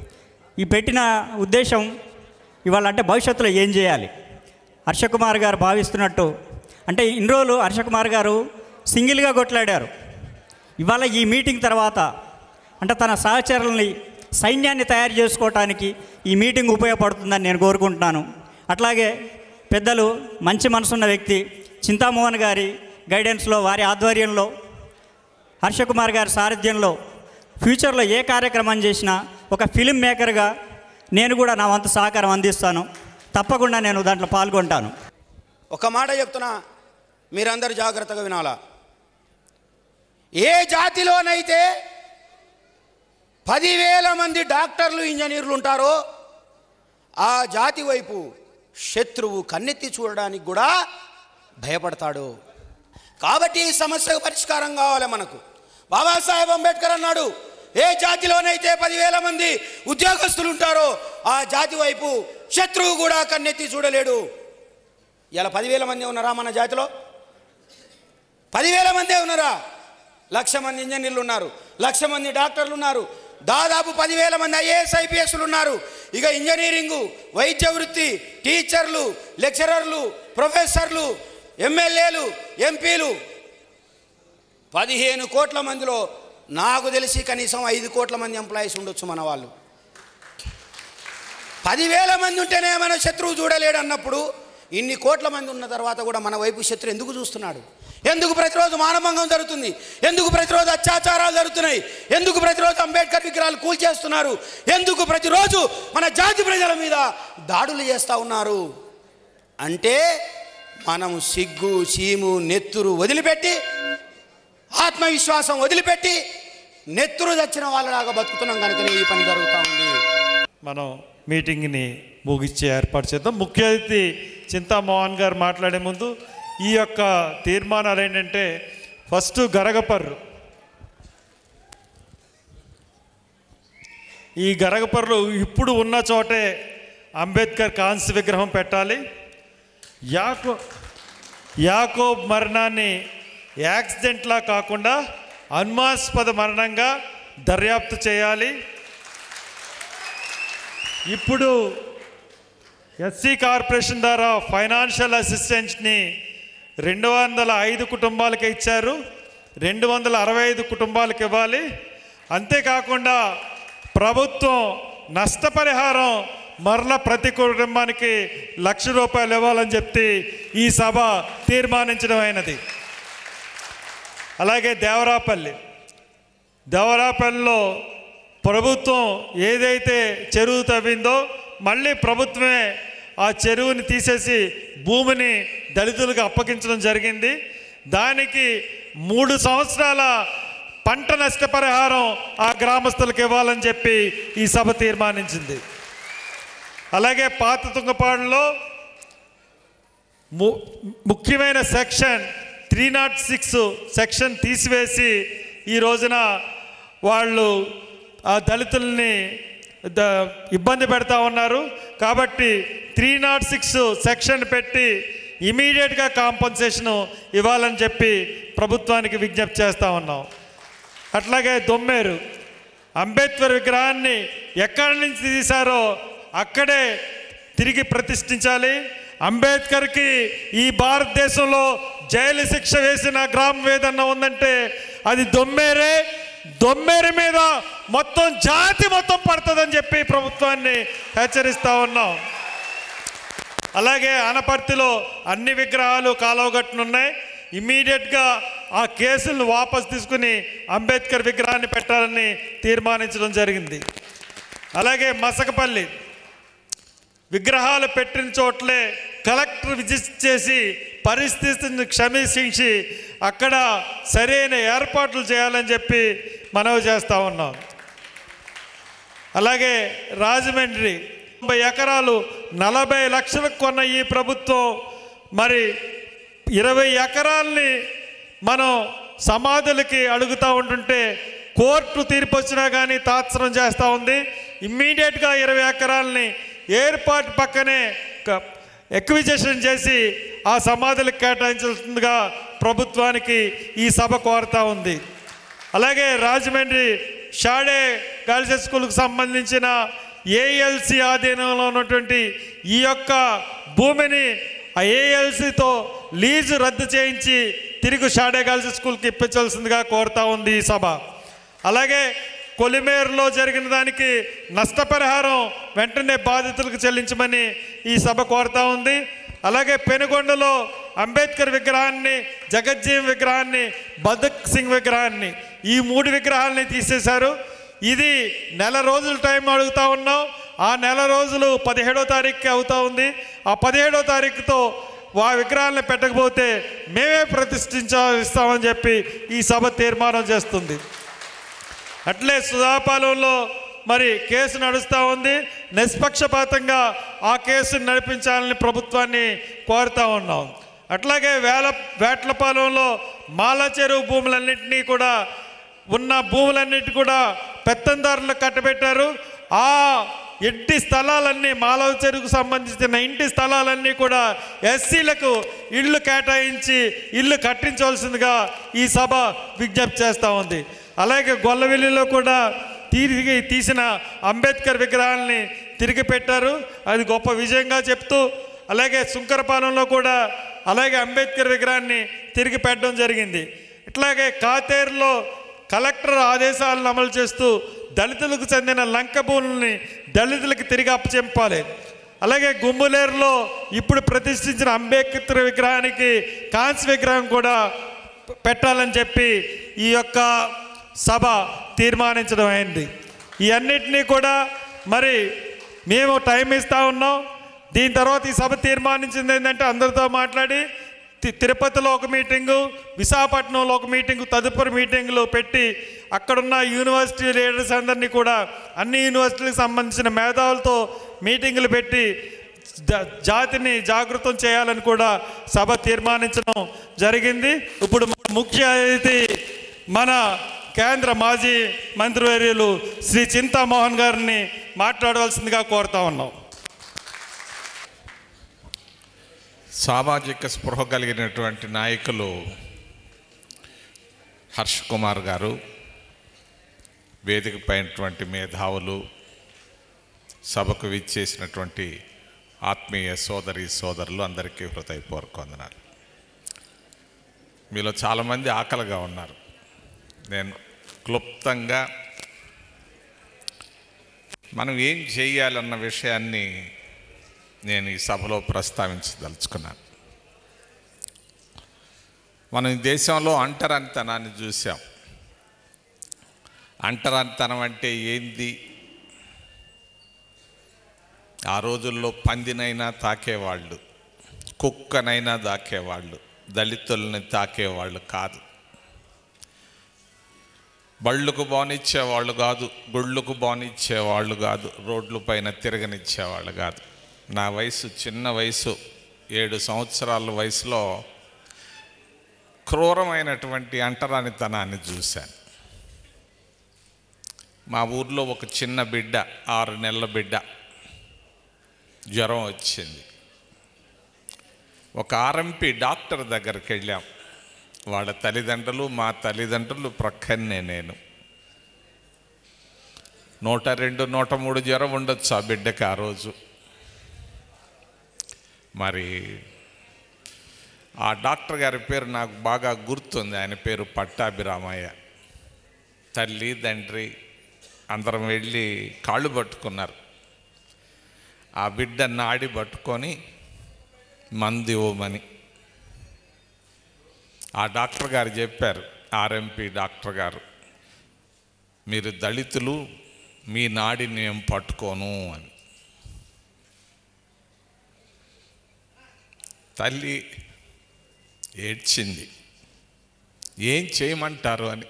ఈ పెట్టిన ఉద్దేశం ఇవాళ అంటే భవిష్యత్తులో ఏం చేయాలి హర్షకుమార్ గారు భావిస్తున్నట్టు అంటే ఇన్ని రోజులు హర్షకుమార్ గారు సింగిల్గా కొట్లాడారు ఇవాళ ఈ మీటింగ్ తర్వాత అంటే తన సహచరుల్ని సైన్యాన్ని తయారు చేసుకోవటానికి ఈ మీటింగ్ ఉపయోగపడుతుందని నేను కోరుకుంటున్నాను అట్లాగే పెద్దలు మంచి మనసున్న వ్యక్తి చింతామోహన్ గారి గైడెన్స్లో వారి ఆధ్వర్యంలో హర్షకుమార్ గారి సారథ్యంలో ఫ్యూచర్లో ఏ కార్యక్రమం చేసినా ఒక ఫిలిం మేకర్గా నేను కూడా నా వంతు సహకారం అందిస్తాను తప్పకుండా నేను దాంట్లో పాల్గొంటాను ఒక మాట చెప్తున్నా మీరందరూ జాగ్రత్తగా వినాలా ఏ జాతిలోనైతే పదివేల మంది డాక్టర్లు ఇంజనీర్లు ఉంటారో ఆ జాతి వైపు శత్రువు కన్నెత్తి చూడడానికి కూడా భయపడతాడు కాబట్టి ఈ సమస్యకు పరిష్కారం కావాలి మనకు బాబాసాహెబ్ అంబేద్కర్ అన్నాడు ఏ జాతిలోనైతే పదివేల మంది ఉద్యోగస్తులు ఉంటారో ఆ జాతి వైపు శత్రువు కూడా కన్నెత్తి చూడలేడు ఇలా పదివేల మంది ఉన్నారా మన జాతిలో పదివేల మందే ఉన్నారా లక్ష మంది ఇంజనీర్లు ఉన్నారు లక్ష మంది డాక్టర్లు ఉన్నారు దాదాపు పదివేల మంది ఐఏఎస్ ఐపీఎస్లు ఉన్నారు ఇక ఇంజనీరింగు వైద్య వృత్తి టీచర్లు లెక్చరర్లు ప్రొఫెసర్లు ఎమ్మెల్యేలు ఎంపీలు పదిహేను కోట్ల మందిలో నాకు తెలిసి కనీసం ఐదు కోట్ల మంది ఎంప్లాయీస్ ఉండొచ్చు మన వాళ్ళు పదివేల మంది ఉంటేనే మన శత్రువు చూడలేడు అన్నప్పుడు ఇన్ని కోట్ల మంది ఉన్న తర్వాత కూడా మన వైపు శత్రువు ఎందుకు చూస్తున్నాడు ఎందుకు ప్రతిరోజు మానభంగం జరుగుతుంది ఎందుకు ప్రతిరోజు అత్యాచారాలు జరుగుతున్నాయి ఎందుకు ప్రతిరోజు అంబేద్కర్ విగ్రహాలు కూల్చేస్తున్నారు ఎందుకు ప్రతిరోజు మన జాతి ప్రజల మీద దాడులు చేస్తూ ఉన్నారు అంటే మనం సిగ్గు చీము నెత్తురు వదిలిపెట్టి ఆత్మవిశ్వాసం వదిలిపెట్టి నెత్తురు చచ్చిన వాళ్ళలాగా బతుకుతున్నాం కనుకనే ఈ పని జరుగుతూ ఉంది మనం మీటింగ్ని ముగించే ఏర్పాటు చేద్దాం ముఖ్య అతిథి చింతామోహన్ గారు మాట్లాడే ముందు ఈ యొక్క తీర్మానాలు ఏంటంటే ఫస్ట్ గరగపర్రు ఈ గరగపర్రు ఇప్పుడు ఉన్న చోటే అంబేద్కర్ కాంస్య విగ్రహం పెట్టాలి యాకో యాకోబ్ మరణాన్ని యాక్సిడెంట్లా కాకుండా అనుమాస్పద మరణంగా దర్యాప్తు చేయాలి ఇప్పుడు ఎస్సీ కార్పొరేషన్ ద్వారా ఫైనాన్షియల్ అసిస్టెన్స్ని రెండు వందల ఐదు కుటుంబాలకి ఇచ్చారు రెండు వందల అరవై ఐదు కుటుంబాలకు ఇవ్వాలి అంతేకాకుండా ప్రభుత్వం నష్టపరిహారం మరల ప్రతి కుటుంబానికి లక్ష రూపాయలు ఇవ్వాలని చెప్పి ఈ సభ తీర్మానించడం అయినది అలాగే దేవరాపల్లి దేవరాపల్లిలో ప్రభుత్వం ఏదైతే చెరువు తవ్విందో మళ్ళీ ప్రభుత్వమే ఆ చెరువుని తీసేసి భూమిని దళితులకు అప్పగించడం జరిగింది దానికి మూడు సంవత్సరాల పంట నష్టపరిహారం ఆ గ్రామస్తులకు ఇవ్వాలని చెప్పి ఈ సభ తీర్మానించింది అలాగే పాత తుంగపాడులో ము- ముఖ్యమైన section three nought six section తీసివేసి ఈ రోజున వాళ్ళు ఆ దళితుల్ని ద ఇబ్బంది పెడతా ఉన్నారు కాబట్టి త్రీ నాట్ సిక్స్ సెక్షన్ పెట్టి ఇమీడియట్గా కాంపన్సేషన్ ఇవ్వాలని చెప్పి ప్రభుత్వానికి విజ్ఞప్తి చేస్తూ ఉన్నాం అట్లాగే దొమ్మేరు అంబేద్కర్ విగ్రహాన్ని ఎక్కడి నుంచి తీశారో అక్కడే తిరిగి ప్రతిష్ఠించాలి అంబేద్కర్కి ఈ భారతదేశంలో జైలు శిక్ష వేసిన గ్రామం ఏదన్నా ఉందంటే అది దొమ్మేరే దొమ్మేరు మీద మొత్తం జాతి మొత్తం పడుతుందని చెప్పి ప్రభుత్వాన్ని హెచ్చరిస్తా ఉన్నాం అలాగే అనపర్తిలో అన్ని విగ్రహాలు కాలువగట్టునున్నాయి ఇమీడియట్గా ఆ కేసులను వాపస్ తీసుకుని అంబేద్కర్ విగ్రహాన్ని పెట్టాలని తీర్మానించడం జరిగింది అలాగే మసకపల్లి విగ్రహాలు పెట్టిన చోట్లే కలెక్టర్ విజిట్ చేసి పరిస్థితిని క్షమించి అక్కడ సరైన ఏర్పాట్లు చేయాలని చెప్పి మనవి చేస్తూ ఉన్నాం అలాగే రాజమండ్రి తొంభై ఎకరాలు నలభై లక్షలకు కొన్న ఈ ప్రభుత్వం మరి ఇరవై ఎకరాల్ని మనం సమాధులకి అడుగుతూ ఉంటుంటే కోర్టు తీర్పు వచ్చినా కానీ తాత్సరం చేస్తూ ఉంది ఇమ్మీడియట్గా ఇరవై ఎకరాలని ఏర్పాటు పక్కనే ఎక్విజేషన్ చేసి ఆ సమాధులకు కేటాయించాల్సిందిగా ప్రభుత్వానికి ఈ సభ కోరుతా ఉంది అలాగే రాజమండ్రి షాడే గర్ల్స్ హై స్కూల్కి సంబంధించిన ఏఎల్సి ఆధీనంలో ఉన్నటువంటి ఈ యొక్క భూమిని ఆ ఏఎల్సితో లీజు రద్దు చేయించి తిరిగి షాడే గర్ల్స్ స్కూల్కి ఇప్పించాల్సిందిగా కోరుతా ఉంది ఈ సభ అలాగే కొలిమేరులో జరిగిన దానికి నష్టపరిహారం వెంటనే బాధితులకు చెల్లించమని ఈ సభ కోరుతా ఉంది అలాగే పెనుగొండలో అంబేద్కర్ విగ్రహాన్ని జగజ్జీవ్ విగ్రహాన్ని భగత్ సింగ్ విగ్రహాన్ని ఈ మూడు విగ్రహాలని తీసేశారు ఇది నెల రోజుల టైం అడుగుతా ఉన్నాం ఆ నెల రోజులు పదిహేడో తారీఖుకి అవుతా ఉంది ఆ పదిహేడో తారీఖుతో ఆ విగ్రహాలను పెట్టకపోతే మేమే ప్రతిష్ఠించాలిస్తామని చెప్పి ఈ సభ తీర్మానం చేస్తుంది అట్లే సుధాపాలెంలో మరి కేసు నడుస్తూ ఉంది నిష్పక్షపాతంగా ఆ కేసును నడిపించాలని ప్రభుత్వాన్ని కోరుతా ఉన్నాం అట్లాగే వేల వేట్లపాలెంలో మాల చెరువు భూములన్నింటినీ కూడా ఉన్న భూములన్నిటి కూడా పెత్తందారులకు కట్టబెట్టారు ఆ ఇంటి స్థలాలన్నీ మాలవ చెరుకు సంబంధించిన ఇంటి స్థలాలన్నీ కూడా ఎస్సీలకు ఇళ్ళు కేటాయించి ఇల్లు కట్టించవలసిందిగా ఈ సభ విజ్ఞప్తి చేస్తూ ఉంది అలాగే గొల్లవెల్లిలో కూడా తిరిగి తీసిన అంబేద్కర్ విగ్రహాలని తిరిగి పెట్టారు అది గొప్ప విజయంగా చెప్తూ అలాగే సుంకరపాలెంలో కూడా అలాగే అంబేద్కర్ విగ్రహాన్ని తిరిగి పెట్టడం జరిగింది ఇట్లాగే కాతేరులో కలెక్టర్ ఆదేశాలను అమలు చేస్తూ దళితులకు చెందిన లంక భూములని దళితులకు తిరిగి అప్పచెంపాలి అలాగే గుమ్ములేరులో ఇప్పుడు ప్రతిష్ఠించిన అంబేద్కర్ విగ్రహానికి కాంస్ విగ్రహం కూడా పెట్టాలని చెప్పి ఈ యొక్క సభ తీర్మానించడం అయింది ఈ అన్నిటినీ కూడా మరి మేము టైం ఇస్తూ ఉన్నాం దీని తర్వాత ఈ సభ తీర్మానించింది ఏంటంటే అందరితో మాట్లాడి తి- తిరుపతిలో ఒక మీటింగు విశాఖపట్నంలో ఒక మీటింగు తదుపరి మీటింగులు పెట్టి అక్కడున్న యూనివర్సిటీ లీడర్స్ అందరినీ కూడా అన్ని యూనివర్సిటీలకు సంబంధించిన మేధావులతో మీటింగులు పెట్టి జా- జాతిని జాగృతం చేయాలని కూడా సభ తీర్మానించడం జరిగింది ఇప్పుడు ముఖ్య అతిథి మన కేంద్ర మాజీ మంత్రివర్యులు శ్రీ చింతామోహన్ గారిని మాట్లాడవలసిందిగా కోరుతా ఉన్నాం సామాజిక స్పృహ కలిగినటువంటి నాయకులు హర్ష్ కుమార్ గారు వేదిక పైనటువంటి మేధావులు సభకు విచ్చేసినటువంటి ఆత్మీయ సోదరి సోదరులు అందరికీ హృదయపూర్వక వందనాలు మీలో చాలామంది ఆకలిగా ఉన్నారు నేను క్లుప్తంగా మనం ఏం చేయాలన్న విషయాన్ని నేను ఈ సభలో ప్రస్తావించదలుచుకున్నాను మనం ఈ దేశంలో అంటరానితనాన్ని చూసాం అంటరానితనం అంటే ఏంది ఆ రోజుల్లో పందినైనా తాకేవాళ్ళు కుక్కనైనా తాకేవాళ్ళు దళితుల్ని తాకేవాళ్ళు కాదు బళ్ళుకు బానిచ్చేవాళ్ళు కాదు గుళ్ళకు బానిచ్చేవాళ్ళు కాదు రోడ్ల పైన తిరగనిచ్చేవాళ్ళు కాదు నా వయసు చిన్న వయసు ఏడు సంవత్సరాల వయసులో క్రూరమైనటువంటి అంటరానితనాన్ని చూశాను మా ఊర్లో ఒక చిన్న బిడ్డ ఆరు నెలల బిడ్డ జ్వరం వచ్చింది ఒక ఆర్ఎంపీ డాక్టర్ దగ్గరికి వెళ్ళాం వాళ్ళ తల్లిదండ్రులు మా తల్లిదండ్రులు ప్రక్కనే నేను నూట రెండు నూట మూడు జ్వరం ఉండొచ్చు ఆ బిడ్డకి ఆ రోజు మరి ఆ డాక్టర్ గారి పేరు నాకు బాగా గుర్తుంది ఆయన పేరు పట్టాభిరామయ్య తల్లి తండ్రి అందరం వెళ్ళి కాళ్ళు పట్టుకున్నారు ఆ బిడ్డ నాడి పట్టుకొని మంది ఇవ్వమని ఆ డాక్టర్ గారు చెప్పారు ఆర్ఎంపీ డాక్టర్ గారు మీరు దళితులు మీ నాడిని నేను పట్టుకోను అని తల్లి ఏడ్చింది ఏం చేయమంటారు అని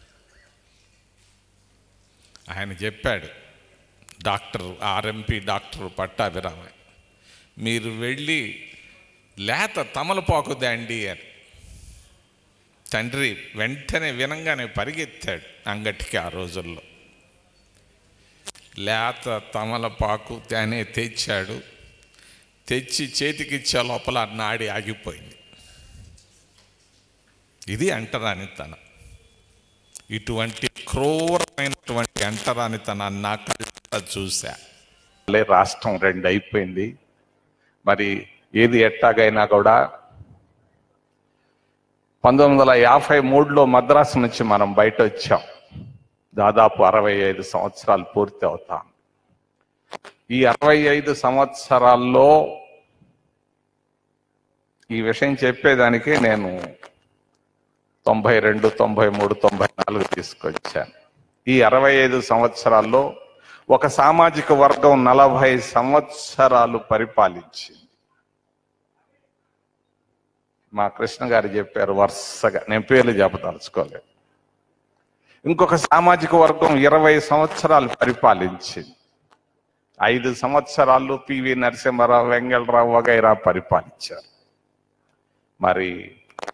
ఆయన చెప్పాడు డాక్టర్ ఆర్ఎంపీ డాక్టర్ పట్టాభిరామయ్య మీరు వెళ్ళి లేత తమలపాకు దండి అని తండ్రి వెంటనే వినంగానే పరిగెత్తాడు అంగటికి ఆ రోజుల్లో లేత తమలపాకు అనే తెచ్చాడు తెచ్చి చేతికిచ్చే లోపల ఆ నాడి ఆగిపోయింది ఇది అంటరానితనం ఇటువంటి క్రూరమైనటువంటి అంటరానితనాన్ని నా కళ్ళ చూశా లే రాష్ట్రం రెండు అయిపోయింది మరి ఏది ఎట్టాగైనా కూడా పంతొమ్మిది వందల యాభై మూడులో మద్రాసు నుంచి మనం బయట వచ్చాం దాదాపు అరవై ఐదు సంవత్సరాలు పూర్తి అవుతాం ఈ అరవై ఐదు సంవత్సరాల్లో ఈ విషయం చెప్పేదానికి నేను తొంభై రెండు తొంభై మూడు తొంభై నాలుగు తీసుకొచ్చాను ఈ అరవై ఐదు సంవత్సరాల్లో ఒక సామాజిక వర్గం నలభై సంవత్సరాలు పరిపాలించింది మా కృష్ణ గారు చెప్పారు వరుసగా నేను పేర్లు చెప్పదలుచుకోలేదు ఇంకొక సామాజిక వర్గం ఇరవై సంవత్సరాలు పరిపాలించింది ఐదు సంవత్సరాలు పివి నరసింహారావు వెంగళరావు వగైరా పరిపాలించారు మరి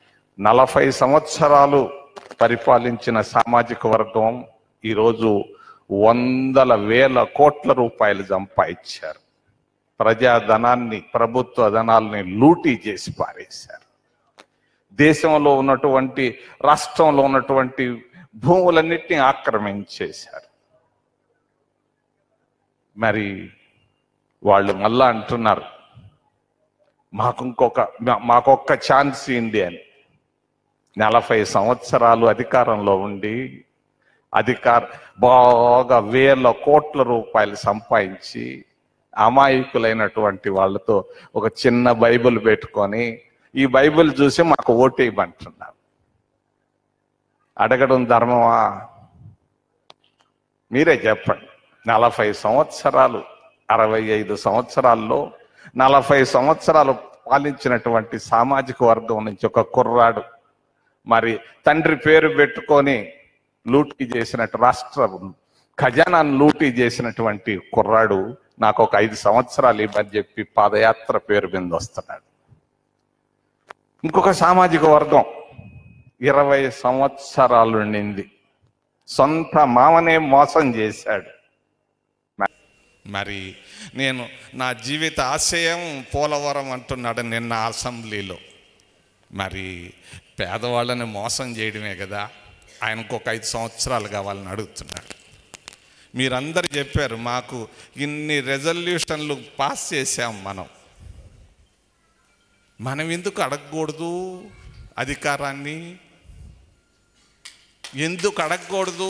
నలభై సంవత్సరాలు పరిపాలించిన సామాజిక వర్గం ఈరోజు వందల వేల కోట్ల రూపాయలు సంపాదించారు ప్రజాధనాన్ని ప్రభుత్వ ధనాల్ని లూటీ చేసి పారేశారు దేశంలో ఉన్నటువంటి రాష్ట్రంలో ఉన్నటువంటి భూములన్నిటిని ఆక్రమించేశారు మరి వాళ్ళు మళ్ళా అంటున్నారు మాకు ఇంకొక మా- మాకొక్క ఛాన్స్ ఇవ్వండి అని నలభై సంవత్సరాలు అధికారంలో ఉండి అధికార బాగా వేల కోట్ల రూపాయలు సంపాదించి అమాయకులైనటువంటి వాళ్ళతో ఒక చిన్న బైబిల్ పెట్టుకొని ఈ బైబిల్ చూసి మాకు ఓటేయమంటున్నారు అడగడం ధర్మమా మీరే చెప్పండి నలభై సంవత్సరాలు అరవై ఐదు సంవత్సరాల్లో నలభై సంవత్సరాలు పాలించినటువంటి సామాజిక వర్గం నుంచి ఒక కుర్రాడు మరి తండ్రి పేరు పెట్టుకొని లూటీ చేసినట్టు రాష్ట్ర ఖజానాను లూటీ చేసినటువంటి కుర్రాడు నాకు ఒక ఐదు సంవత్సరాలు ఇవ్వని చెప్పి పాదయాత్ర పేరు మీద వస్తున్నాడు ఇంకొక సామాజిక వర్గం ఇరవై సంవత్సరాలు నింది సొంత మామనే మోసం చేశాడు మరి నేను నా జీవిత ఆశయం పోలవరం అంటున్నాడు నిన్న అసెంబ్లీలో మరి పేదవాళ్ళని మోసం చేయడమే కదా ఆయనకు ఒక ఐదు సంవత్సరాలు కావాలని అడుగుతున్నాడు మీరందరు చెప్పారు మాకు ఇన్ని రెజల్యూషన్లు పాస్ చేశాం మనం మనం ఎందుకు అడగకూడదు అధికారాన్ని ఎందుకు అడగకూడదు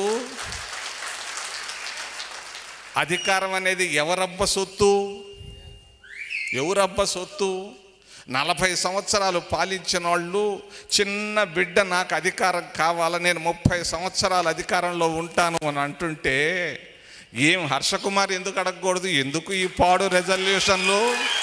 అధికారం అనేది ఎవరబ్బ సొత్తు ఎవరబ్బ సొత్తు నలభై సంవత్సరాలు పాలించిన వాళ్ళు చిన్న బిడ్డ నాకు అధికారం కావాలని నేను ముప్పై సంవత్సరాలు అధికారంలో ఉంటాను అని అంటుంటే ఏం హర్షకుమార్ ఎందుకు అడగకూడదు ఎందుకు ఈ పాడు రెజల్యూషన్లు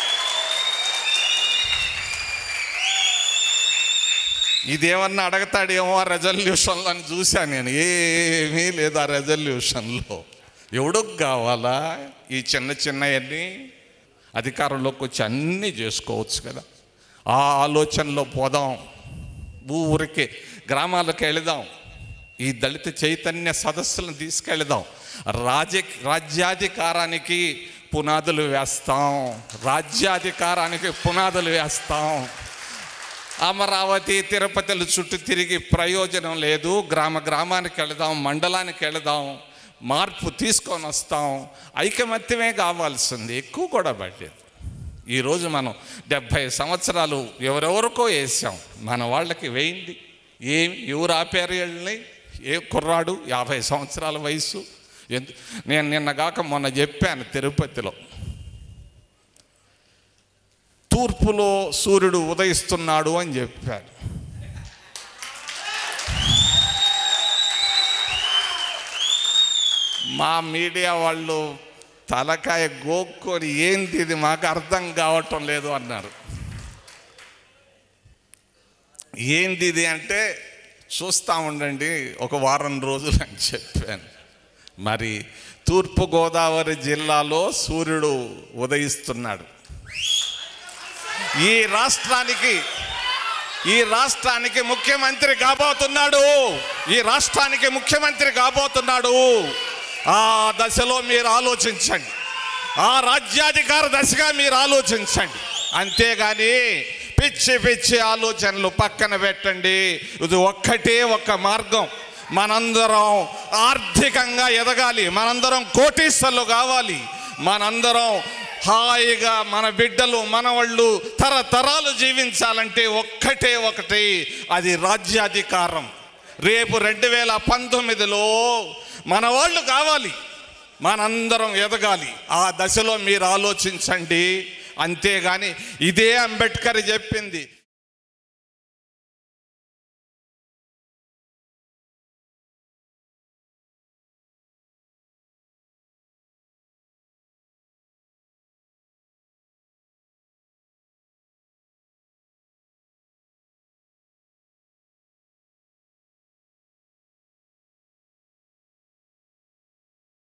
ఇదేమన్నా అడగతాడేమో ఆ రెజల్యూషన్లో అని చూశాను నేను ఏమీ లేదు ఆ రెజల్యూషన్లో ఎవడకు కావాలా ఈ చిన్న చిన్నవన్నీ అధికారంలోకి వచ్చి అన్నీ చేసుకోవచ్చు కదా ఆ ఆలోచనలో పోదాం ఊరికి గ్రామాలకు వెళదాం ఈ దళిత చైతన్య సదస్సులను తీసుకెళదాం రాజ్య రాజ్యాధికారానికి పునాదులు వేస్తాం రాజ్యాధికారానికి పునాదులు వేస్తాం అమరావతి తిరుపతిలు చుట్టూ తిరిగి ప్రయోజనం లేదు గ్రామ గ్రామానికి వెళదాం మండలానికి వెళదాం మార్పు తీసుకొని వస్తాం ఐకమత్యమే కావాల్సింది ఎక్కువ కూడా పడలేదు ఈరోజు మనం డెబ్భై సంవత్సరాలు ఎవరెవరికో వేసాం మన వాళ్ళకి వేయండి ఏం ఎవరు ఆపారు వీళ్ళని ఏ కుర్రాడు యాభై సంవత్సరాల వయసు ఎందు నేను నిన్న కాక మొన్న చెప్పాను తిరుపతిలో తూర్పులో సూర్యుడు ఉదయిస్తున్నాడు అని చెప్పారు మా మీడియా వాళ్ళు తలకాయ గోక్కొని ఏంది ఇది మాకు అర్థం కావటం లేదు అన్నారు ఏంది ఇది అంటే చూస్తూ ఉండండి ఒక వారం రోజులు అని చెప్పాను మరి తూర్పుగోదావరి జిల్లాలో సూర్యుడు ఉదయిస్తున్నాడు ఈ రాష్ట్రానికి ఈ రాష్ట్రానికి ముఖ్యమంత్రి కాబోతున్నాడు ఈ రాష్ట్రానికి ముఖ్యమంత్రి కాబోతున్నాడు ఆ దశలో మీరు ఆలోచించండి ఆ రాజ్యాధికార దశగా మీరు ఆలోచించండి అంతేగాని పిచ్చి పిచ్చి ఆలోచనలు పక్కన పెట్టండి ఇది ఒక్కటే ఒక్క మార్గం మనందరం ఆర్థికంగా ఎదగాలి మనందరం కోటీశ్వర్లు కావాలి మనందరం హాయిగా మన బిడ్డలు మనవాళ్ళు తరతరాలు జీవించాలంటే ఒక్కటే ఒకటి అది రాజ్యాధికారం రేపు రెండు వేల పంతొమ్మిదిలో మన వాళ్ళు కావాలి మనందరం ఎదగాలి ఆ దశలో మీరు ఆలోచించండి అంతేగాని ఇదే అంబేద్కర్ చెప్పింది